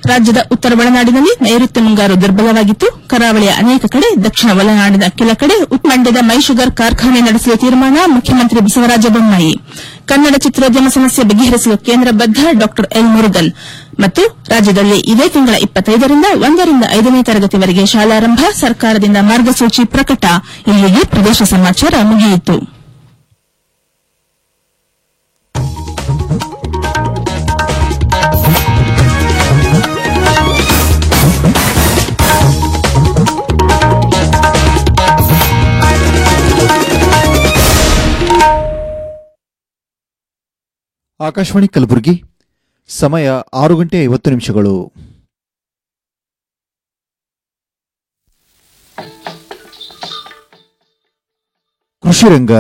ರಾಜ್ಯದ ಉತ್ತರ ಒಳನಾಡಿನಲ್ಲಿ ನೈಋತ್ಯ ಮುಂಗಾರು ದುರ್ಬಲವಾಗಿತ್ತು ಕರಾವಳಿಯ ಅನೇಕ ಕಡೆ ದಕ್ಷಿಣ ಒಳನಾಡಿನ ಕೆಲ ಕಡೆ ಮಂಡ್ಯದ ಮೈಶುಗರ್ ಕಾರ್ಖಾನೆ ನಡೆಸುವ ತೀರ್ಮಾನ ಮುಖ್ಯಮಂತ್ರಿ ಬಸವರಾಜ ಬೊಮ್ಮಾಯಿ ಕನ್ನಡ ಚಿತ್ರೋದ್ಯಮ ಸಮಸ್ಯೆ ಬಗೆಹರಿಸಲು ಕೇಂದ್ರ ಬದ್ದ ಡಾ ಎಲ್ ಮುರುಗನ್ ಮತ್ತು ರಾಜ್ಯದಲ್ಲಿ ಇದೇ ತಿಂಗಳ ಇಪ್ಪತ್ತೈದರಿಂದ ಒಂದರಿಂದ ಐದನೇ ತರಗತಿವರೆಗೆ ಶಾಲಾರಂಭ ಸರ್ಕಾರದಿಂದ ಮಾರ್ಗಸೂಚಿ ಪ್ರಕಟ ಇಲ್ಲಿಗೆ ಪ್ರದೇಶ ಸಮಾಚಾರ ಮುಗಿಯಿತು ಆಕಾಶವಾಣಿ ಕಲಬುರಗಿ ಸಮಯ ಆರು ಗಂಟೆ ಐವತ್ತು ನಿಮಿಷಗಳು ಕೃಷಿ ರಂಗ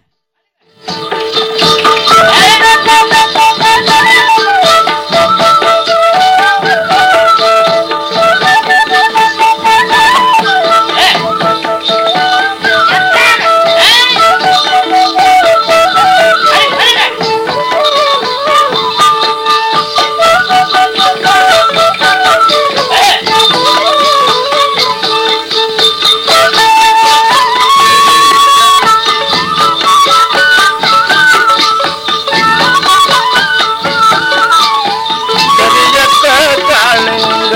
ಕರಿಯತ್ತ ಕಾಳಿಂಗ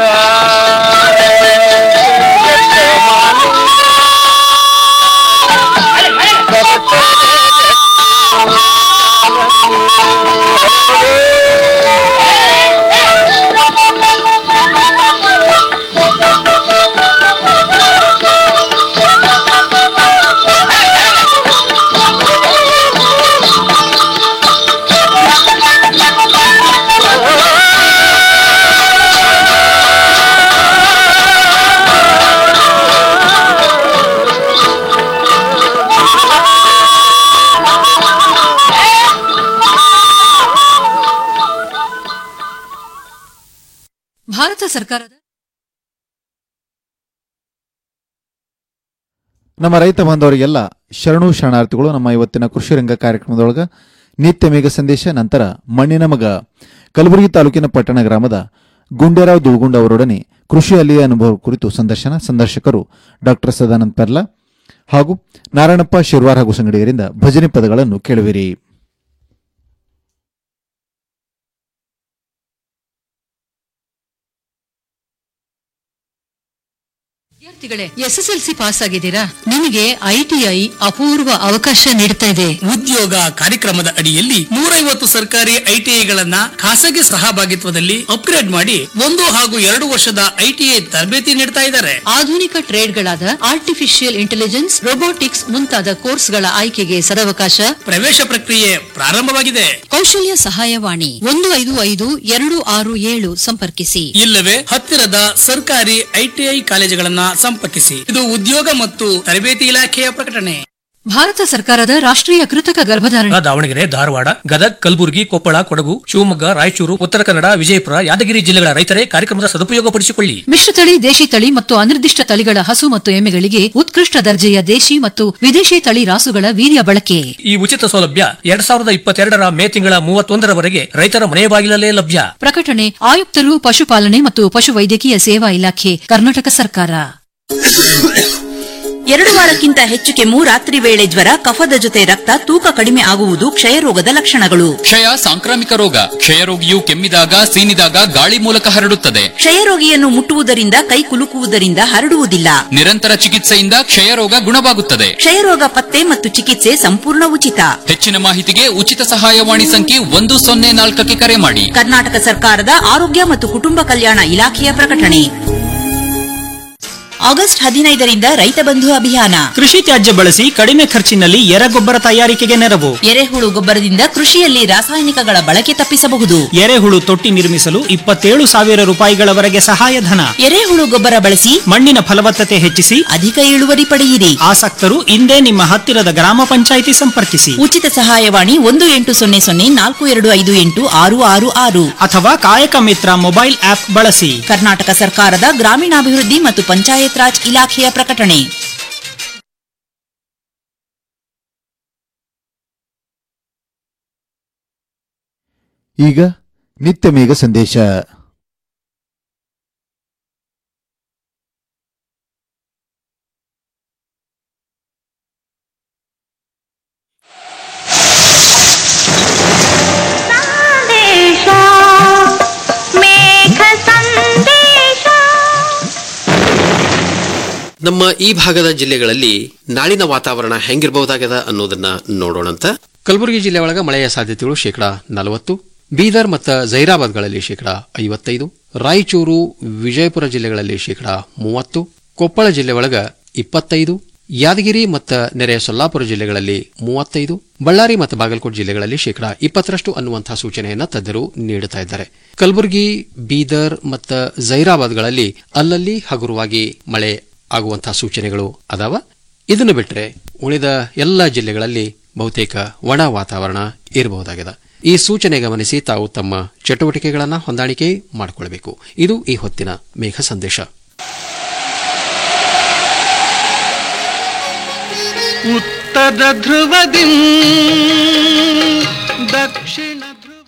ಭಾರತ ಸರ್ಕಾರದ ನಮ್ಮ ರೈತ ಬಾಂಧವರಿಗೆಲ್ಲ ಶರಣು ಶರಣಾರ್ಥಿಗಳು ನಮ್ಮ ಇವತ್ತಿನ ಕೃಷಿ ರಂಗ ಕಾರ್ಯಕ್ರಮದೊಳಗ ನಿತ್ಯ ಮೇಘ ಸಂದೇಶ ನಂತರ ಮಣ್ಣಿನ ಮಗ ಕಲಬುರಗಿ ತಾಲೂಕಿನ ಪಟ್ಟಣ ಗ್ರಾಮದ ಗುಂಡೇರಾವ್ ದುಳ್ಗುಂಡ್ ಅವರೊಡನೆ ಕೃಷಿ ಅಲ್ಲಿಯ ಅನುಭವ ಕುರಿತು ಸಂದರ್ಶನ ಸಂದರ್ಶಕರು ಡಾಕ್ಟರ್ ಸದಾನಂದ್ ಪೆರ್ಲಾ ಹಾಗೂ ನಾರಾಯಣಪ್ಪ ಶಿರ್ವಾರ್ ಹಾಗೂ ಸಂಗಡಿಗರಿಂದ ಭಜನೆ ಪದಗಳನ್ನು ಕೇಳುವಿರಿ ವಿದ್ಯಾರ್ಥಿಗಳೇ ಎಸ್ಎಸ್ಎಲ್ಸಿ ಪಾಸ್ ಆಗಿದ್ದೀರಾ ನಿಮಗೆ ಐಟಿಐ ಅಪೂರ್ವ ಅವಕಾಶ ನೀಡುತ್ತಾ ಇದೆ ಉದ್ಯೋಗ ಕಾರ್ಯಕ್ರಮದ ಅಡಿಯಲ್ಲಿ ನೂರೈವತ್ತು ಸರ್ಕಾರಿ ಐಟಿಐಗಳನ್ನ ಖಾಸಗಿ ಸಹಭಾಗಿತ್ವದಲ್ಲಿ ಅಪ್ಗ್ರೇಡ್ ಮಾಡಿ ಒಂದು ಹಾಗೂ ಎರಡು ವರ್ಷದ ಐಟಿಐ ತರಬೇತಿ ನೀಡ್ತಾ ಇದ್ದಾರೆ ಆಧುನಿಕ ಟ್ರೇಡ್ಗಳಾದ ಆರ್ಟಿಫಿಷಿಯಲ್ ಇಂಟೆಲಿಜೆನ್ಸ್ ರೊಬೋಟಿಕ್ಸ್ ಮುಂತಾದ ಕೋರ್ಸ್ಗಳ ಆಯ್ಕೆಗೆ ಸದವಕಾಶ ಪ್ರವೇಶ ಪ್ರಕ್ರಿಯೆ ಪ್ರಾರಂಭವಾಗಿದೆ ಕೌಶಲ್ಯ ಸಹಾಯವಾಣಿ ಒಂದು ಐದು ಐದು ಎರಡು ಆರು ಏಳು ಸಂಪರ್ಕಿಸಿ ಇಲ್ಲವೇ ಹತ್ತಿರದ ಸರ್ಕಾರಿ ಐಟಿಐ ಕಾಲೇಜುಗಳನ್ನ ಸಂಪರ್ಕಿಸಿ ಇದು ಉದ್ಯೋಗ ಮತ್ತು ತರಬೇತಿ ಇಲಾಖೆಯ ಪ್ರಕಟಣೆ ಭಾರತ ಸರ್ಕಾರದ ರಾಷ್ಟ್ರೀಯ ಕೃತಕ ಗರ್ಭಧಾರಣೆ ದಾವಣಗೆರೆ ಧಾರವಾಡ ಗದಗ್ ಕಲಬುರಗಿ ಕೊಪ್ಪಳ ಕೊಡಗು ಶಿವಮೊಗ್ಗ ರಾಯಚೂರು ಉತ್ತರ ಕನ್ನಡ ವಿಜಯಪುರ ಯಾದಗಿರಿ ಜಿಲ್ಲೆಗಳ ರೈತರೇ ಕಾರ್ಯಕ್ರಮದ ಸದುಪಯೋಗಪಡಿಸಿಕೊಳ್ಳಿ ಮಿಶ್ರತಳಿ ದೇಶಿ ತಳಿ ಮತ್ತು ಅನಿರ್ದಿಷ್ಟ ತಳಿಗಳ ಹಸು ಮತ್ತು ಎಮ್ಮೆಗಳಿಗೆ ಉತ್ಕೃಷ್ಟ ದರ್ಜೆಯ ದೇಶಿ ಮತ್ತು ವಿದೇಶಿ ತಳಿ ರಾಸುಗಳ ವೀರ್ಯ ಬಳಕೆ ಈ ಉಚಿತ ಸೌಲಭ್ಯ ಎರಡ್ ಸಾವಿರದ ಇಪ್ಪತ್ತೆರಡರ ಮೇ ತಿಂಗಳ ಮೂವತ್ತೊಂದರವರೆಗೆ ರೈತರ ಮನೆ ಬಾಗಿಲಲ್ಲೇ ಲಭ್ಯ ಪ್ರಕಟಣೆ ಆಯುಕ್ತರು ಪಶುಪಾಲನೆ ಮತ್ತು ಪಶುವೈದ್ಯಕೀಯ ಸೇವಾ ಇಲಾಖೆ ಕರ್ನಾಟಕ ಸರ್ಕಾರ ಎರಡು ವಾರಕ್ಕಿಂತ ಹೆಚ್ಚು ಕೆಮ್ಮು ರಾತ್ರಿ ವೇಳೆ ಜ್ವರ ಕಫದ ಜೊತೆ ರಕ್ತ ತೂಕ ಕಡಿಮೆ ಆಗುವುದು ಕ್ಷಯರೋಗದ ಲಕ್ಷಣಗಳು ಕ್ಷಯ ಸಾಂಕ್ರಾಮಿಕ ರೋಗ ಕ್ಷಯರೋಗಿಯು ಕೆಮ್ಮಿದಾಗ ಸೀನಿದಾಗ ಗಾಳಿ ಮೂಲಕ ಹರಡುತ್ತದೆ ಕ್ಷಯರೋಗಿಯನ್ನು ಮುಟ್ಟುವುದರಿಂದ ಕೈ ಕುಲುಕುವುದರಿಂದ ಹರಡುವುದಿಲ್ಲ ನಿರಂತರ ಚಿಕಿತ್ಸೆಯಿಂದ ಕ್ಷಯರೋಗ ಗುಣವಾಗುತ್ತದೆ ಕ್ಷಯರೋಗ ಪತ್ತೆ ಮತ್ತು ಚಿಕಿತ್ಸೆ ಸಂಪೂರ್ಣ ಉಚಿತ ಹೆಚ್ಚಿನ ಮಾಹಿತಿಗೆ ಉಚಿತ ಸಹಾಯವಾಣಿ ಸಂಖ್ಯೆ ಒಂದು ಸೊನ್ನೆ ನಾಲ್ಕಕ್ಕೆ ಕರೆ ಮಾಡಿ ಕರ್ನಾಟಕ ಸರ್ಕಾರದ ಆರೋಗ್ಯ ಮತ್ತು ಕುಟುಂಬ ಕಲ್ಯಾಣ ಇಲಾಖೆಯ ಪ್ರಕಟಣೆ ಆಗಸ್ಟ್ ಹದಿನೈದರಿಂದ ರೈತ ಬಂಧು ಅಭಿಯಾನ ಕೃಷಿ ತ್ಯಾಜ್ಯ ಬಳಸಿ ಕಡಿಮೆ ಖರ್ಚಿನಲ್ಲಿ ಎರೆಗೊಬ್ಬರ ತಯಾರಿಕೆಗೆ ನೆರವು ಎರೆಹುಳು ಗೊಬ್ಬರದಿಂದ ಕೃಷಿಯಲ್ಲಿ ರಾಸಾಯನಿಕಗಳ ಬಳಕೆ ತಪ್ಪಿಸಬಹುದು ಎರೆಹುಳು ತೊಟ್ಟಿ ನಿರ್ಮಿಸಲು ಇಪ್ಪತ್ತೇಳು ಸಾವಿರ ರೂಪಾಯಿಗಳವರೆಗೆ ಸಹಾಯಧನ ಎರೆಹುಳು ಗೊಬ್ಬರ ಬಳಸಿ ಮಣ್ಣಿನ ಫಲವತ್ತತೆ ಹೆಚ್ಚಿಸಿ ಅಧಿಕ ಇಳುವರಿ ಪಡೆಯಿರಿ ಆಸಕ್ತರು ಇಂದೇ ನಿಮ್ಮ ಹತ್ತಿರದ ಗ್ರಾಮ ಪಂಚಾಯಿತಿ ಸಂಪರ್ಕಿಸಿ ಉಚಿತ ಸಹಾಯವಾಣಿ ಒಂದು ಎಂಟು ಸೊನ್ನೆ ಸೊನ್ನೆ ನಾಲ್ಕು ಎರಡು ಐದು ಎಂಟು ಆರು ಆರು ಆರು ಅಥವಾ ಕಾಯಕ ಮಿತ್ರ ಮೊಬೈಲ್ ಆಪ್ ಬಳಸಿ ಕರ್ನಾಟಕ ಸರ್ಕಾರದ ಗ್ರಾಮೀಣಾಭಿವೃದ್ಧಿ ಮತ್ತು ಪಂಚಾಯತ್ ರಾಜ್ ಇಲಾಖೆಯ ಪ್ರಕಟಣೆ ಈಗ ನಿತ್ಯ ಮೇಘ ಸಂದೇಶ ನಮ್ಮ ಈ ಭಾಗದ ಜಿಲ್ಲೆಗಳಲ್ಲಿ ನಾಳಿನ ವಾತಾವರಣ ಹೆಂಗಿರಬಹುದಾಗ್ಯದ ಅನ್ನೋದನ್ನ ನೋಡೋಣಂತ ಕಲಬುರಗಿ ಜಿಲ್ಲೆ ಒಳಗ ಮಳೆಯ ಸಾಧ್ಯತೆಗಳು ಶೇಕಡಾ ನಲವತ್ತು ಬೀದರ್ ಮತ್ತು ಜೈರಾಬಾದ್ಗಳಲ್ಲಿ ಶೇಕಡಾ ಐವತ್ತೈದು ರಾಯಚೂರು ವಿಜಯಪುರ ಜಿಲ್ಲೆಗಳಲ್ಲಿ ಶೇಕಡಾ ಮೂವತ್ತು ಕೊಪ್ಪಳ ಜಿಲ್ಲೆ ಒಳಗ ಇಪ್ಪತ್ತೈದು ಯಾದಗಿರಿ ಮತ್ತು ನೆರೆಯ ಸೊಲ್ಲಾಪುರ ಜಿಲ್ಲೆಗಳಲ್ಲಿ ಮೂವತ್ತೈದು ಬಳ್ಳಾರಿ ಮತ್ತು ಬಾಗಲಕೋಟೆ ಜಿಲ್ಲೆಗಳಲ್ಲಿ ಶೇಕಡಾ ಇಪ್ಪತ್ತರಷ್ಟು ಅನ್ನುವಂತಹ ಸೂಚನೆಯನ್ನ ತಜ್ಞರು ನೀಡುತ್ತಾ ಇದ್ದಾರೆ ಕಲಬುರಗಿ ಬೀದರ್ ಮತ್ತು ಜೈರಾಬಾದ್ಗಳಲ್ಲಿ ಅಲ್ಲಲ್ಲಿ ಹಗುರವಾಗಿ ಮಳೆ ಆಗುವಂತಹ ಸೂಚನೆಗಳು ಅದಾವ ಇದನ್ನು ಬಿಟ್ಟರೆ ಉಳಿದ ಎಲ್ಲ ಜಿಲ್ಲೆಗಳಲ್ಲಿ ಬಹುತೇಕ ಒಣ ವಾತಾವರಣ ಇರಬಹುದಾಗಿದೆ ಈ ಸೂಚನೆ ಗಮನಿಸಿ ತಾವು ತಮ್ಮ ಚಟುವಟಿಕೆಗಳನ್ನು ಹೊಂದಾಣಿಕೆ ಮಾಡಿಕೊಳ್ಳಬೇಕು ಇದು ಈ ಹೊತ್ತಿನ ಮೇಘ ಸಂದೇಶ ಉತ್ತರ ಧ್ರುವದಿ ದಕ್ಷಿಣ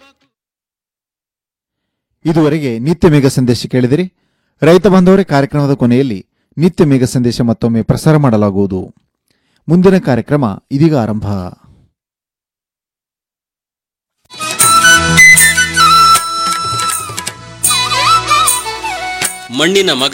ಇದುವರೆಗೆ ನಿತ್ಯ ಮೇಘ ಸಂದೇಶ ಕೇಳಿದಿರಿ ರೈತ ಬಾಂಧವರೇ ಕಾರ್ಯಕ್ರಮದ ಕೊನೆಯಲ್ಲಿ ನಿತ್ಯ ಮೇಘ ಸಂದೇಶ ಮತ್ತೊಮ್ಮೆ ಪ್ರಸಾರ ಮಾಡಲಾಗುವುದು ಮುಂದಿನ ಕಾರ್ಯಕ್ರಮ ಇದೀಗ ಆರಂಭ ಮಣ್ಣಿನ ಮಗ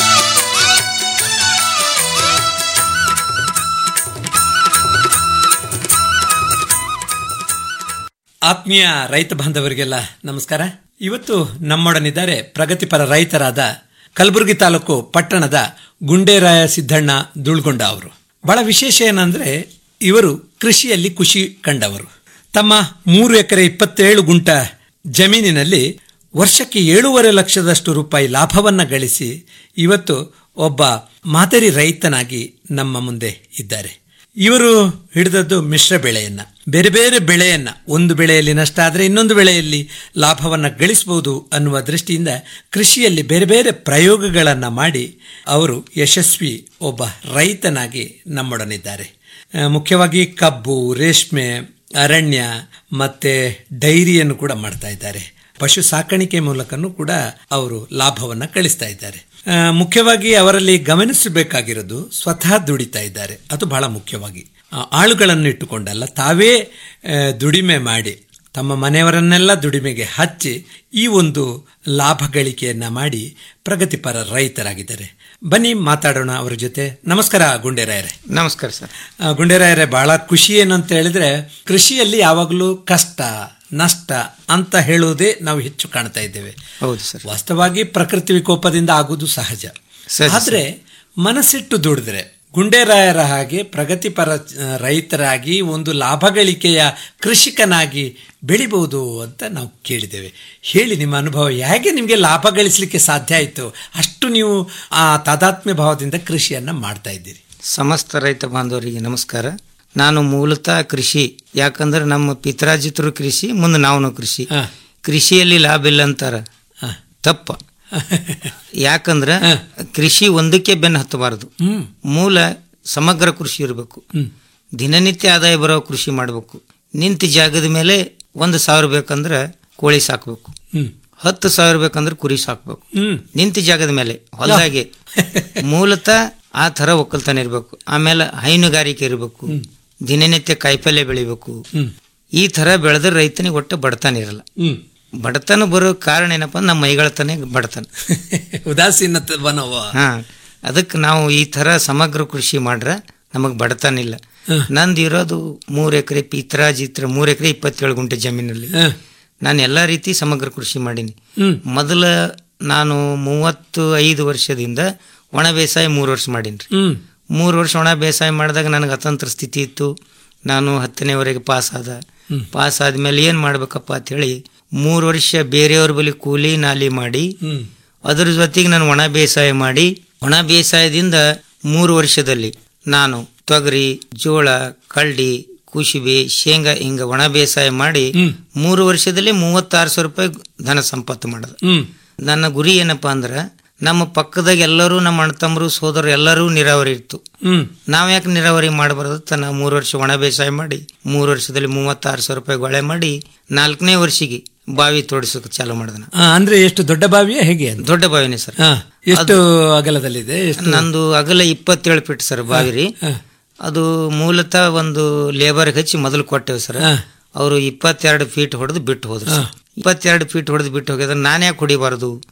ಆತ್ಮೀಯ ರೈತ ಬಾಂಧವರಿಗೆಲ್ಲ ನಮಸ್ಕಾರ ಇವತ್ತು ನಮ್ಮೊಡನಿದ್ದಾರೆ ಪ್ರಗತಿಪರ ರೈತರಾದ ಕಲಬುರಗಿ ತಾಲೂಕು ಪಟ್ಟಣದ ಗುಂಡೇರಾಯ ಸಿದ್ದಣ್ಣ ದುಳ್ಗೊಂಡ ಅವರು ಬಹಳ ವಿಶೇಷ ಏನಂದ್ರೆ ಇವರು ಕೃಷಿಯಲ್ಲಿ ಖುಷಿ ಕಂಡವರು ತಮ್ಮ ಮೂರು ಎಕರೆ ಇಪ್ಪತ್ತೇಳು ಗುಂಟ ಜಮೀನಿನಲ್ಲಿ ವರ್ಷಕ್ಕೆ ಏಳೂವರೆ ಲಕ್ಷದಷ್ಟು ರೂಪಾಯಿ ಲಾಭವನ್ನ ಗಳಿಸಿ ಇವತ್ತು ಒಬ್ಬ ಮಾದರಿ ರೈತನಾಗಿ ನಮ್ಮ ಮುಂದೆ ಇದ್ದಾರೆ ಇವರು ಹಿಡಿದದ್ದು ಮಿಶ್ರ ಬೆಳೆಯನ್ನ ಬೇರೆ ಬೇರೆ ಬೆಳೆಯನ್ನ ಒಂದು ಬೆಳೆಯಲ್ಲಿ ನಷ್ಟ ಆದರೆ ಇನ್ನೊಂದು ಬೆಳೆಯಲ್ಲಿ ಲಾಭವನ್ನ ಗಳಿಸಬಹುದು ಅನ್ನುವ ದೃಷ್ಟಿಯಿಂದ ಕೃಷಿಯಲ್ಲಿ ಬೇರೆ ಬೇರೆ ಪ್ರಯೋಗಗಳನ್ನ ಮಾಡಿ ಅವರು ಯಶಸ್ವಿ ಒಬ್ಬ ರೈತನಾಗಿ ನಮ್ಮೊಡನಿದ್ದಾರೆ ಆ, ಮುಖ್ಯವಾಗಿ ಕಬ್ಬು ರೇಷ್ಮೆ ಅರಣ್ಯ ಮತ್ತೆ ಡೈರಿಯನ್ನು ಕೂಡ ಮಾಡ್ತಾ ಇದ್ದಾರೆ ಪಶು ಸಾಕಾಣಿಕೆ ಮೂಲಕನೂ ಕೂಡ ಅವರು ಲಾಭವನ್ನ ಗಳಿಸ್ತಾ ಇದ್ದಾರೆ ಆ, ಮುಖ್ಯವಾಗಿ ಅವರಲ್ಲಿ ಗಮನಿಸಬೇಕಾಗಿರೋದು ಸ್ವತಃ ದುಡಿತಾ ಇದ್ದಾರೆ ಅದು ಬಹಳ ಮುಖ್ಯವಾಗಿ ಆ, ಆಳುಗಳನ್ನು ಇಟ್ಟುಕೊಂಡಲ್ಲ ತಾವೇ ಆ, ದುಡಿಮೆ ಮಾಡಿ ತಮ್ಮ ಮನೆಯವರನ್ನೆಲ್ಲ ದುಡಿಮೆಗೆ ಹಚ್ಚಿ ಈ ಒಂದು ಲಾಭ ಗಳಿಕೆಯನ್ನ ಮಾಡಿ ಪ್ರಗತಿಪರ ರೈತರಾಗಿದ್ದಾರೆ ಬನ್ನಿ ಮಾತಾಡೋಣ ಅವರ ಜೊತೆ ನಮಸ್ಕಾರ ಗುಂಡೇರಾಯರೇ ನಮಸ್ಕಾರ ಸರ್ ಆ, ಗುಂಡೇರಾಯರೇ ಬಹಳ ಖುಷಿ ಏನು ಅಂತ ಹೇಳಿದ್ರೆ ಕೃಷಿಯಲ್ಲಿ ಯಾವಾಗಲೂ ಕಷ್ಟ ನಷ್ಟ ಅಂತ ಹೇಳುವುದೇ ನಾವು ಹೆಚ್ಚು ಕಾಣ್ತಾ ಇದ್ದೇವೆ ಹೌದು ಸರ್ ವಾಸ್ತವವಾಗಿ ಪ್ರಕೃತಿ ವಿಕೋಪದಿಂದ ಆಗುವುದು ಸಹಜ ಸರಿ, ಆದ್ರೆ ಮನಸ್ಸಿಟ್ಟು ದುಡಿದ್ರೆ ಗುಂಡೇರಾಯರ ಹಾಗೆ ಪ್ರಗತಿಪರ ಆ, ರೈತರಾಗಿ ಒಂದು ಲಾಭ ಗಳಿಕೆಯ ಕೃಷಿಕನಾಗಿ ಬೆಳಿಬಹುದು ಅಂತ ನಾವು ಕೇಳಿದ್ದೇವೆ ಹೇಳಿ ನಿಮ್ಮ ಅನುಭವ ಹೇಗೆ ನಿಮಗೆ ಲಾಭ ಗಳಿಸಲಿಕ್ಕೆ ಸಾಧ್ಯ ಆಯಿತು ಅಷ್ಟು ನೀವು ಆ ತಾದಾತ್ಮ್ಯ ಭಾವದಿಂದ ಕೃಷಿಯನ್ನ ಮಾಡ್ತಾ ಇದ್ದೀರಿ ಸಮಸ್ತ ರೈತ ಬಾಂಧವರಿಗೆ ನಮಸ್ಕಾರ ನಾನು ಮೂಲತಃ ಕೃಷಿ ಯಾಕಂದ್ರೆ ನಮ್ಮ ಪಿತ್ರಾಜಿತರು ಕೃಷಿ ಮುಂದೆ ನಾವು ಕೃಷಿ ಕೃಷಿಯಲ್ಲಿ ಲಾಭ ಇಲ್ಲ ಅಂತಾರ ತಪ್ಪ ಯಾಕಂದ್ರ ಕೃಷಿ ಒಂದಕ್ಕೆ ಬೆನ್ನು ಹತ್ತಬಾರದು ಮೂಲ ಸಮಗ್ರ ಕೃಷಿ ಇರಬೇಕು ದಿನನಿತ್ಯ ಆದಾಯ ಬರೋ ಕೃಷಿ ಮಾಡಬೇಕು ನಿಂತ ಜಾಗದ ಮೇಲೆ ಒಂದು ಸಾವಿರ ಬೇಕಂದ್ರೆ ಕೋಳಿ ಸಾಕ್ಬೇಕು ಹತ್ತು ಸಾವಿರ ಬೇಕಂದ್ರೆ ಕುರಿ ಸಾಕ್ಬೇಕು ನಿಂತ ಜಾಗದ ಮೇಲೆ ಹೊಲದಾಗೆ ಮೂಲತಃ ಆ ತರ ಒಕ್ಕಲ್ತನ ಇರಬೇಕು ಆಮೇಲೆ ಹೈನುಗಾರಿಕೆ ಇರಬೇಕು ದಿನನಿತ್ಯ ಕಾಯಿಪಲ್ಯ ಬೆಳಿಬೇಕು ಈ ತರ ಬೆಳೆದ್ರೆ ರೈತನಿಗೆ ಒಟ್ಟು ಬಡತನ ಇರಲ್ಲ ಬಡತನ ಬರೋ ಕಾರಣ ಏನಪ್ಪ ನಮ್ಮ ಮೈಗಳತನೇ ಬಡತನ ಉದಾಸೀನತವನವ ಹಾ ಅದಕ್ಕೆ ನಾವು ಈ ತರ ಸಮಗ್ರ ಕೃಷಿ ಮಾಡ್ರ ನಮಗ್ ಬಡತನ ಇಲ್ಲ ನಂದು ಇರೋದು ಮೂರ್ ಎಕರೆ ಪಿತ್ರಾಜಿತ್ರ ಮೂರ್ ಎಕರೆ ಇಪ್ಪತ್ತೇಳು ಗುಂಟೆ ಜಮೀನಲ್ಲಿ ನಾನು ಎಲ್ಲಾ ರೀತಿ ಸಮಗ್ರ ಕೃಷಿ ಮಾಡೀನಿ ಮೊದಲ ನಾನು ಮೂವತ್ತು ಐದು ವರ್ಷದಿಂದ ಒಣ ಬೇಸಾಯ ಮೂರು ವರ್ಷ ಮಾಡೀನಿ ಮೂರು ವರ್ಷ ಒಣ ಬೇಸಾಯ ಮಾಡಿದಾಗ ನನಗೆ ಅತಂತ್ರ ಸ್ಥಿತಿ ಇತ್ತು ನಾನು ಹತ್ತನೇವರೆಗೆ ಪಾಸ್ ಆದ ಪಾಸ್ ಆದ್ಮೇಲೆ ಏನ್ ಮಾಡ್ಬೇಕಪ್ಪ ಅಂತ ಹೇಳಿ ಮೂರು ವರ್ಷ ಬೇರೆಯವ್ರ ಬಳಿ ಕೂಲಿ ನಾಲಿ ಮಾಡಿ ಅದ್ರ ಜೊತೆಗೆ ನಾನು ಒಣ ಬೇಸಾಯ ಮಾಡಿ ಒಣ ಬೇಸಾಯದಿಂದ ಮೂರು ವರ್ಷದಲ್ಲಿ ನಾನು ತೊಗರಿ ಜೋಳ ಕಳ್ಳಿ ಕುಶಿಬೆ ಶೇಂಗಾ ಹಿಂಗ ಒಣ ಬೇಸಾಯ ಮಾಡಿ ಮೂರು ವರ್ಷದಲ್ಲಿ ಮೂವತ್ತಾರು ಸಾವಿರ ರೂಪಾಯಿ ಧನ ಸಂಪತ್ತು ಮಾಡದ ನನ್ನ ಗುರಿ ಏನಪ್ಪಾ ಅಂದ್ರ ನಮ್ಮ ಪಕ್ಕದಾಗ ಎಲ್ಲರೂ ನಮ್ಮ ಅಣ್ಣತಮ್ಮರು ಸೋದರರು ಎಲ್ಲರೂ ನೀರಾವರಿ ಇತ್ತು ನಾವ್ ಯಾಕೆ ನೀರಾವರಿ ಮಾಡಬಾರ್ದು ಅಂತ ನಾ ಮೂರು ವರ್ಷ ಒಣ ಬೇಸಾಯ ಮಾಡಿ ಮೂರು ವರ್ಷದಲ್ಲಿ ಮೂವತ್ತಾರು ಸಾವಿರ ರೂಪಾಯಿ ಗೊಳೆ ಮಾಡಿ ನಾಲ್ಕನೇ ವರ್ಷಿಗೆ ಬಾವಿ ತೋಡಿಸೋಕೆ ಚಾಲು ಮಾಡಿದ ಆ, ಅಂದ್ರೆ ಎಷ್ಟು ದೊಡ್ಡ ಬಾವಿಯ ಹೇಗೆ ಅಂತ? ದೊಡ್ಡ ಬಾವಿನೇ ಸರ್ ಆ, ಎಷ್ಟು ಅಗಲದಲ್ಲಿದೆ ಎಷ್ಟು ನಂದು ಅಗಲ ಇಪ್ಪತ್ತೇಳು ಫೀಟ್ ಸರ್ ಬಾವಿ ರೀ ಅದು ಮೂಲತಃ ಒಂದು ಲೇಬರ್ ಹಚ್ಚಿ ಮೊದಲು ಕೊಟ್ಟೇವು ಸರ್ ಅವರು ಇಪ್ಪತ್ತೆರಡು ಫೀಟ್ ಹೊಡೆದು ಬಿಟ್ಟು ಹೋದ್ರು ಸರ್ ಇಪ್ಪತ್ತೆರಡು ಫೀಟ್ ಹೊಡೆದು ಬಿಟ್ಟು ಹೋಗಿದ್ರೆ ನಾನು ಯಾಕೆ ಹೊಡಿಬಾರ್ದು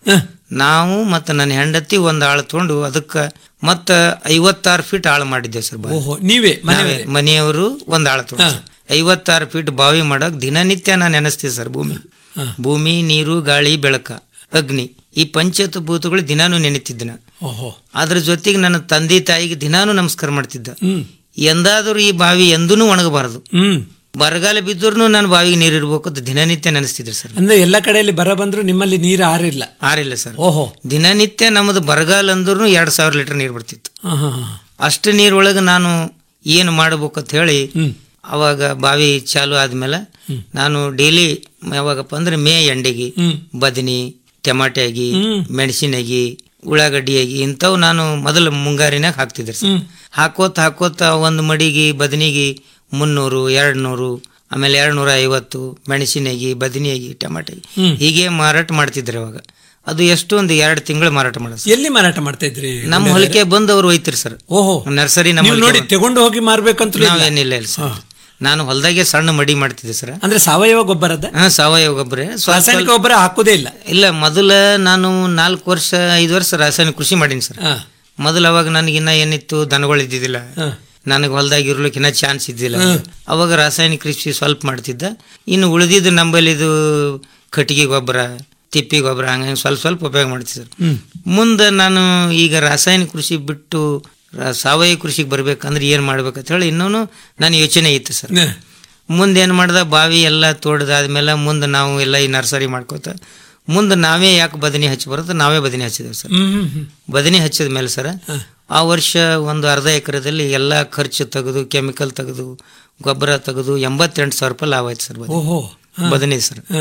ನಾವು ಮತ್ತು ನನ್ನ ಹೆಂಡತಿ ಒಂದು ಆಳು ತಗೊಂಡು ಅದಕ್ಕೆ ಮತ್ತ ಐವತ್ತಾರು ಫೀಟ್ ಆಳು ಮಾಡಿದ್ದೇವೆ ಸರ್ ಬಾವಿ. ಓಹೋ ನೀವೇ ನಾವೇ, ಮನೆಯವರೇ ಮನೆಯವರು ಒಂದು ಆಳು ತಗೊಂಡು ಸರ್. ಐವತ್ತಾರು ಫೀಟ್ ಬಾವಿ ಮಾಡಕ್ ದಿನನಿತ್ಯ ನಾನು ನೆನೆಸ್ತೀವಿ ಸರ್ ಭೂಮಿ ಭೂಮಿ ನೀರು ಗಾಳಿ ಬೆಳಕ ಅಗ್ನಿ ಈ ಪಂಚತ ಭೂತಗಳು ದಿನಾನು ನೆನೆತಿದ್ದೆ ನಾನು ಓಹೋ ಅದ್ರ ಜೊತೆಗೆ ನನ್ನ ತಂದೆ ತಾಯಿಗೆ ದಿನಾನು ನಮಸ್ಕಾರ ಮಾಡ್ತಿದ್ದ ಹ್ಮ್ ಎಂದಾದರೂ ಈ ಬಾವಿ ಎಂದೂ ಒಣಗಬಾರದು ಹ್ಮ್ ಬರಗಾಲ ಬಿದ್ದರೂ ನಾನು ಬಾವಿಗೆ ನೀರು ಇರ್ಬೇಕು ಅಂತ ದಿನನಿತ್ಯ ನೆನೆಸ್ತಿದ್ರು ಸರ್ ಅಂದ್ರೆ ಎಲ್ಲ ಕಡೆಯಲ್ಲಿ ಬರ ಬಂದ್ರು ನಿಮ್ಮಲ್ಲಿ ನೀರು ಆರಿಲ್ಲ ಆರಿಲ್ಲ ಸರ್ ಓಹೋ ದಿನನಿತ್ಯ ನಮ್ಮದು ಬರಗಾಲ ಅಂದ್ರೂ ಎರಡ್ ಸಾವಿರ ಲೀಟರ್ ನೀರು ಬರ್ತಿತ್ತು ಹಾ, ಹಾ, ಹಾ. ಅಷ್ಟು ನೀರೊಳಗೆ ನಾನು ಏನು ಮಾಡ್ಬೇಕು ಅಂತ ಹೇಳಿ ಅವಾಗ ಬಾವಿ ಚಾಲು ಆದ್ಮೇಲೆ ನಾನು ಡೈಲಿ ಯಾವಾಗಪ್ಪ ಅಂದ್ರೆ ಮೇ ಎಂಡಿಗೆ ಬದನಿ ಟಮಾಟೆಗಿ ಮೆಣಸಿನಗಿ ಉಳ್ಳಾಗಡ್ಡಿಯಾಗಿ ಇಂಥವು ನಾನು ಮೊದಲು ಮುಂಗಾರಿನಾಗ ಹಾಕ್ತಿದ್ದೆ ಸರ್ ಹಾಕೋತ ಹಾಕೋತ ಒಂದು ಮಡಿಗೆ ಬದನಿಗೆ ಮುನ್ನೂರು ಎರಡು ನೂರು ಆಮೇಲೆ ಎರಡು ನೂರ ಐವತ್ತು ಮೆಣಸಿನಗಿ ಬದನಿಯಾಗಿ ಟಮಾಟೆ ಹ್ಮ್. ಹೀಗೆ ಮಾರಾಟ ಮಾಡ್ತಿದ್ರು ಅವಾಗ ಅದು ಎಷ್ಟು ಒಂದು ಎರಡು ತಿಂಗಳು ಮಾರಾಟ ಮಾಡೋದು ಎಲ್ಲಿ ಮಾರಾಟ ಮಾಡ್ತಾ ಇದ್ರಿ ನಮ್ಮ ಹೊಲಿಕೆ ಬಂದು ಅವ್ರು ಒಯ್ತಿರಿ ಸರ್ ಓಹೋ ನರ್ಸರಿ ನೀವು ನಮ್ಮ ನೋಡಿ ತಗೊಂಡು ಹೋಗಿ ಮಾರ್ಬೇಕಂತ ನಾವೇನಿಲ್ಲ ಇಲ್ಲ ಸರ್ ನಾನು ಹೊಲದಾಗೆ ಸಣ್ಣ ಮಡಿ ಮಾಡ್ತಿದ್ದೆ ಸರ್ ಅಂದ್ರೆ ಸಾವಯವ ಗೊಬ್ಬರದ ಹಾ ಸಾವಯವ ಗೊಬ್ಬರ ಸ್ವಲ್ಪ ರಾಸಾಯನಿಕ ಗೊಬ್ಬರ ಹಾಕೋದೇ ಇಲ್ಲ ಇಲ್ಲ ಮೊದಲ ನಾನು ನಾಲ್ಕು ವರ್ಷ ಐದು ವರ್ಷ ರಾಸಾಯನಿಕ ಕೃಷಿ ಮಾಡೀನಿ ಸರ್ ಹಾ. ಮೊದಲು ಅವಾಗ ನನಗಿನ್ನ ಏನಿತ್ತು ದನಗಳು ಇದ್ದಿದ್ದಿಲ್ಲ ನನಗೆ ಹೊಲದಾಗ ಇರ್ಲಿಕ್ಕೆ ಇನ್ನ ಚಾನ್ಸ್ ಇದ್ದಿಲ್ಲ ಅವಾಗ ರಾಸಾಯನಿಕ ಕೃಷಿ ಸ್ವಲ್ಪ ಮಾಡ್ತಿದ್ದ ಇನ್ನು ಉಳಿದಿದ್ದು ನಂಬಲ್ಲಿ ಇದು ಕಟ್ಟಿಗೆ ಗೊಬ್ಬರ ತಿಪ್ಪಿ ಗೊಬ್ಬರ ಹಂಗೆ ಸ್ವಲ್ಪ ಸ್ವಲ್ಪ ಉಪಯೋಗ ಮಾಡ್ತಿದ್ದೆ ಸರ್ ಹ್ಮ್. ಮುಂದೆ ನಾನು ಈಗ ರಾಸಾಯನಿಕ ಕೃಷಿ ಬಿಟ್ಟು ರಾ- ಸಾವಯವ ಕೃಷಿಗೆ ಬರ್ಬೇಕಂದ್ರೆ ಏನು ಮಾಡ್ಬೇಕಂತ ಹೇಳಿ ಇನ್ನೂ ನನ್ನ ಯೋಚನೆ ಇತ್ತು ಸರ್ ಮುಂದೆ ಏನು ಮಾಡ್ದ ಬಾವಿ ಎಲ್ಲ ತೋಡ್ದಾದ್ಮೇಲೆ ಮುಂದೆ ನಾವು ಎಲ್ಲ ಈ ನರ್ಸರಿ ಮಾಡ್ಕೋತ ಮುಂದೆ ನಾವೇ ಯಾಕೆ ಬದನಿ ಹಚ್ಚಿ ಬರುತ್ತೆ ನಾವೇ ಬದನಿ ಹಚ್ಚಿದೇವೆ ಸರ್ ಹ್ಮ್ ಹ್ಮ್ ಹ್ಮ್ ಬದನಿ ಹಚ್ಚಿದ ಮೇಲೆ ಸರ್ ಆ ವರ್ಷ ಒಂದು ಅರ್ಧ ಎಕರೆದಲ್ಲಿ ಎಲ್ಲ ಖರ್ಚು ತೆಗೆದು ಕೆಮಿಕಲ್ ತೆಗೆದು ಗೊಬ್ಬರ ತೆಗೆದು ಎಂಬತ್ತೆಂಟು ಸಾವಿರ ರೂಪಾಯಿ ಲಾಭ ಆಯ್ತು ಸರ್ ಬದನೆ. ಓಹೋ ಹಾ. ಬದನಿ ಸರ್ ಹಾ.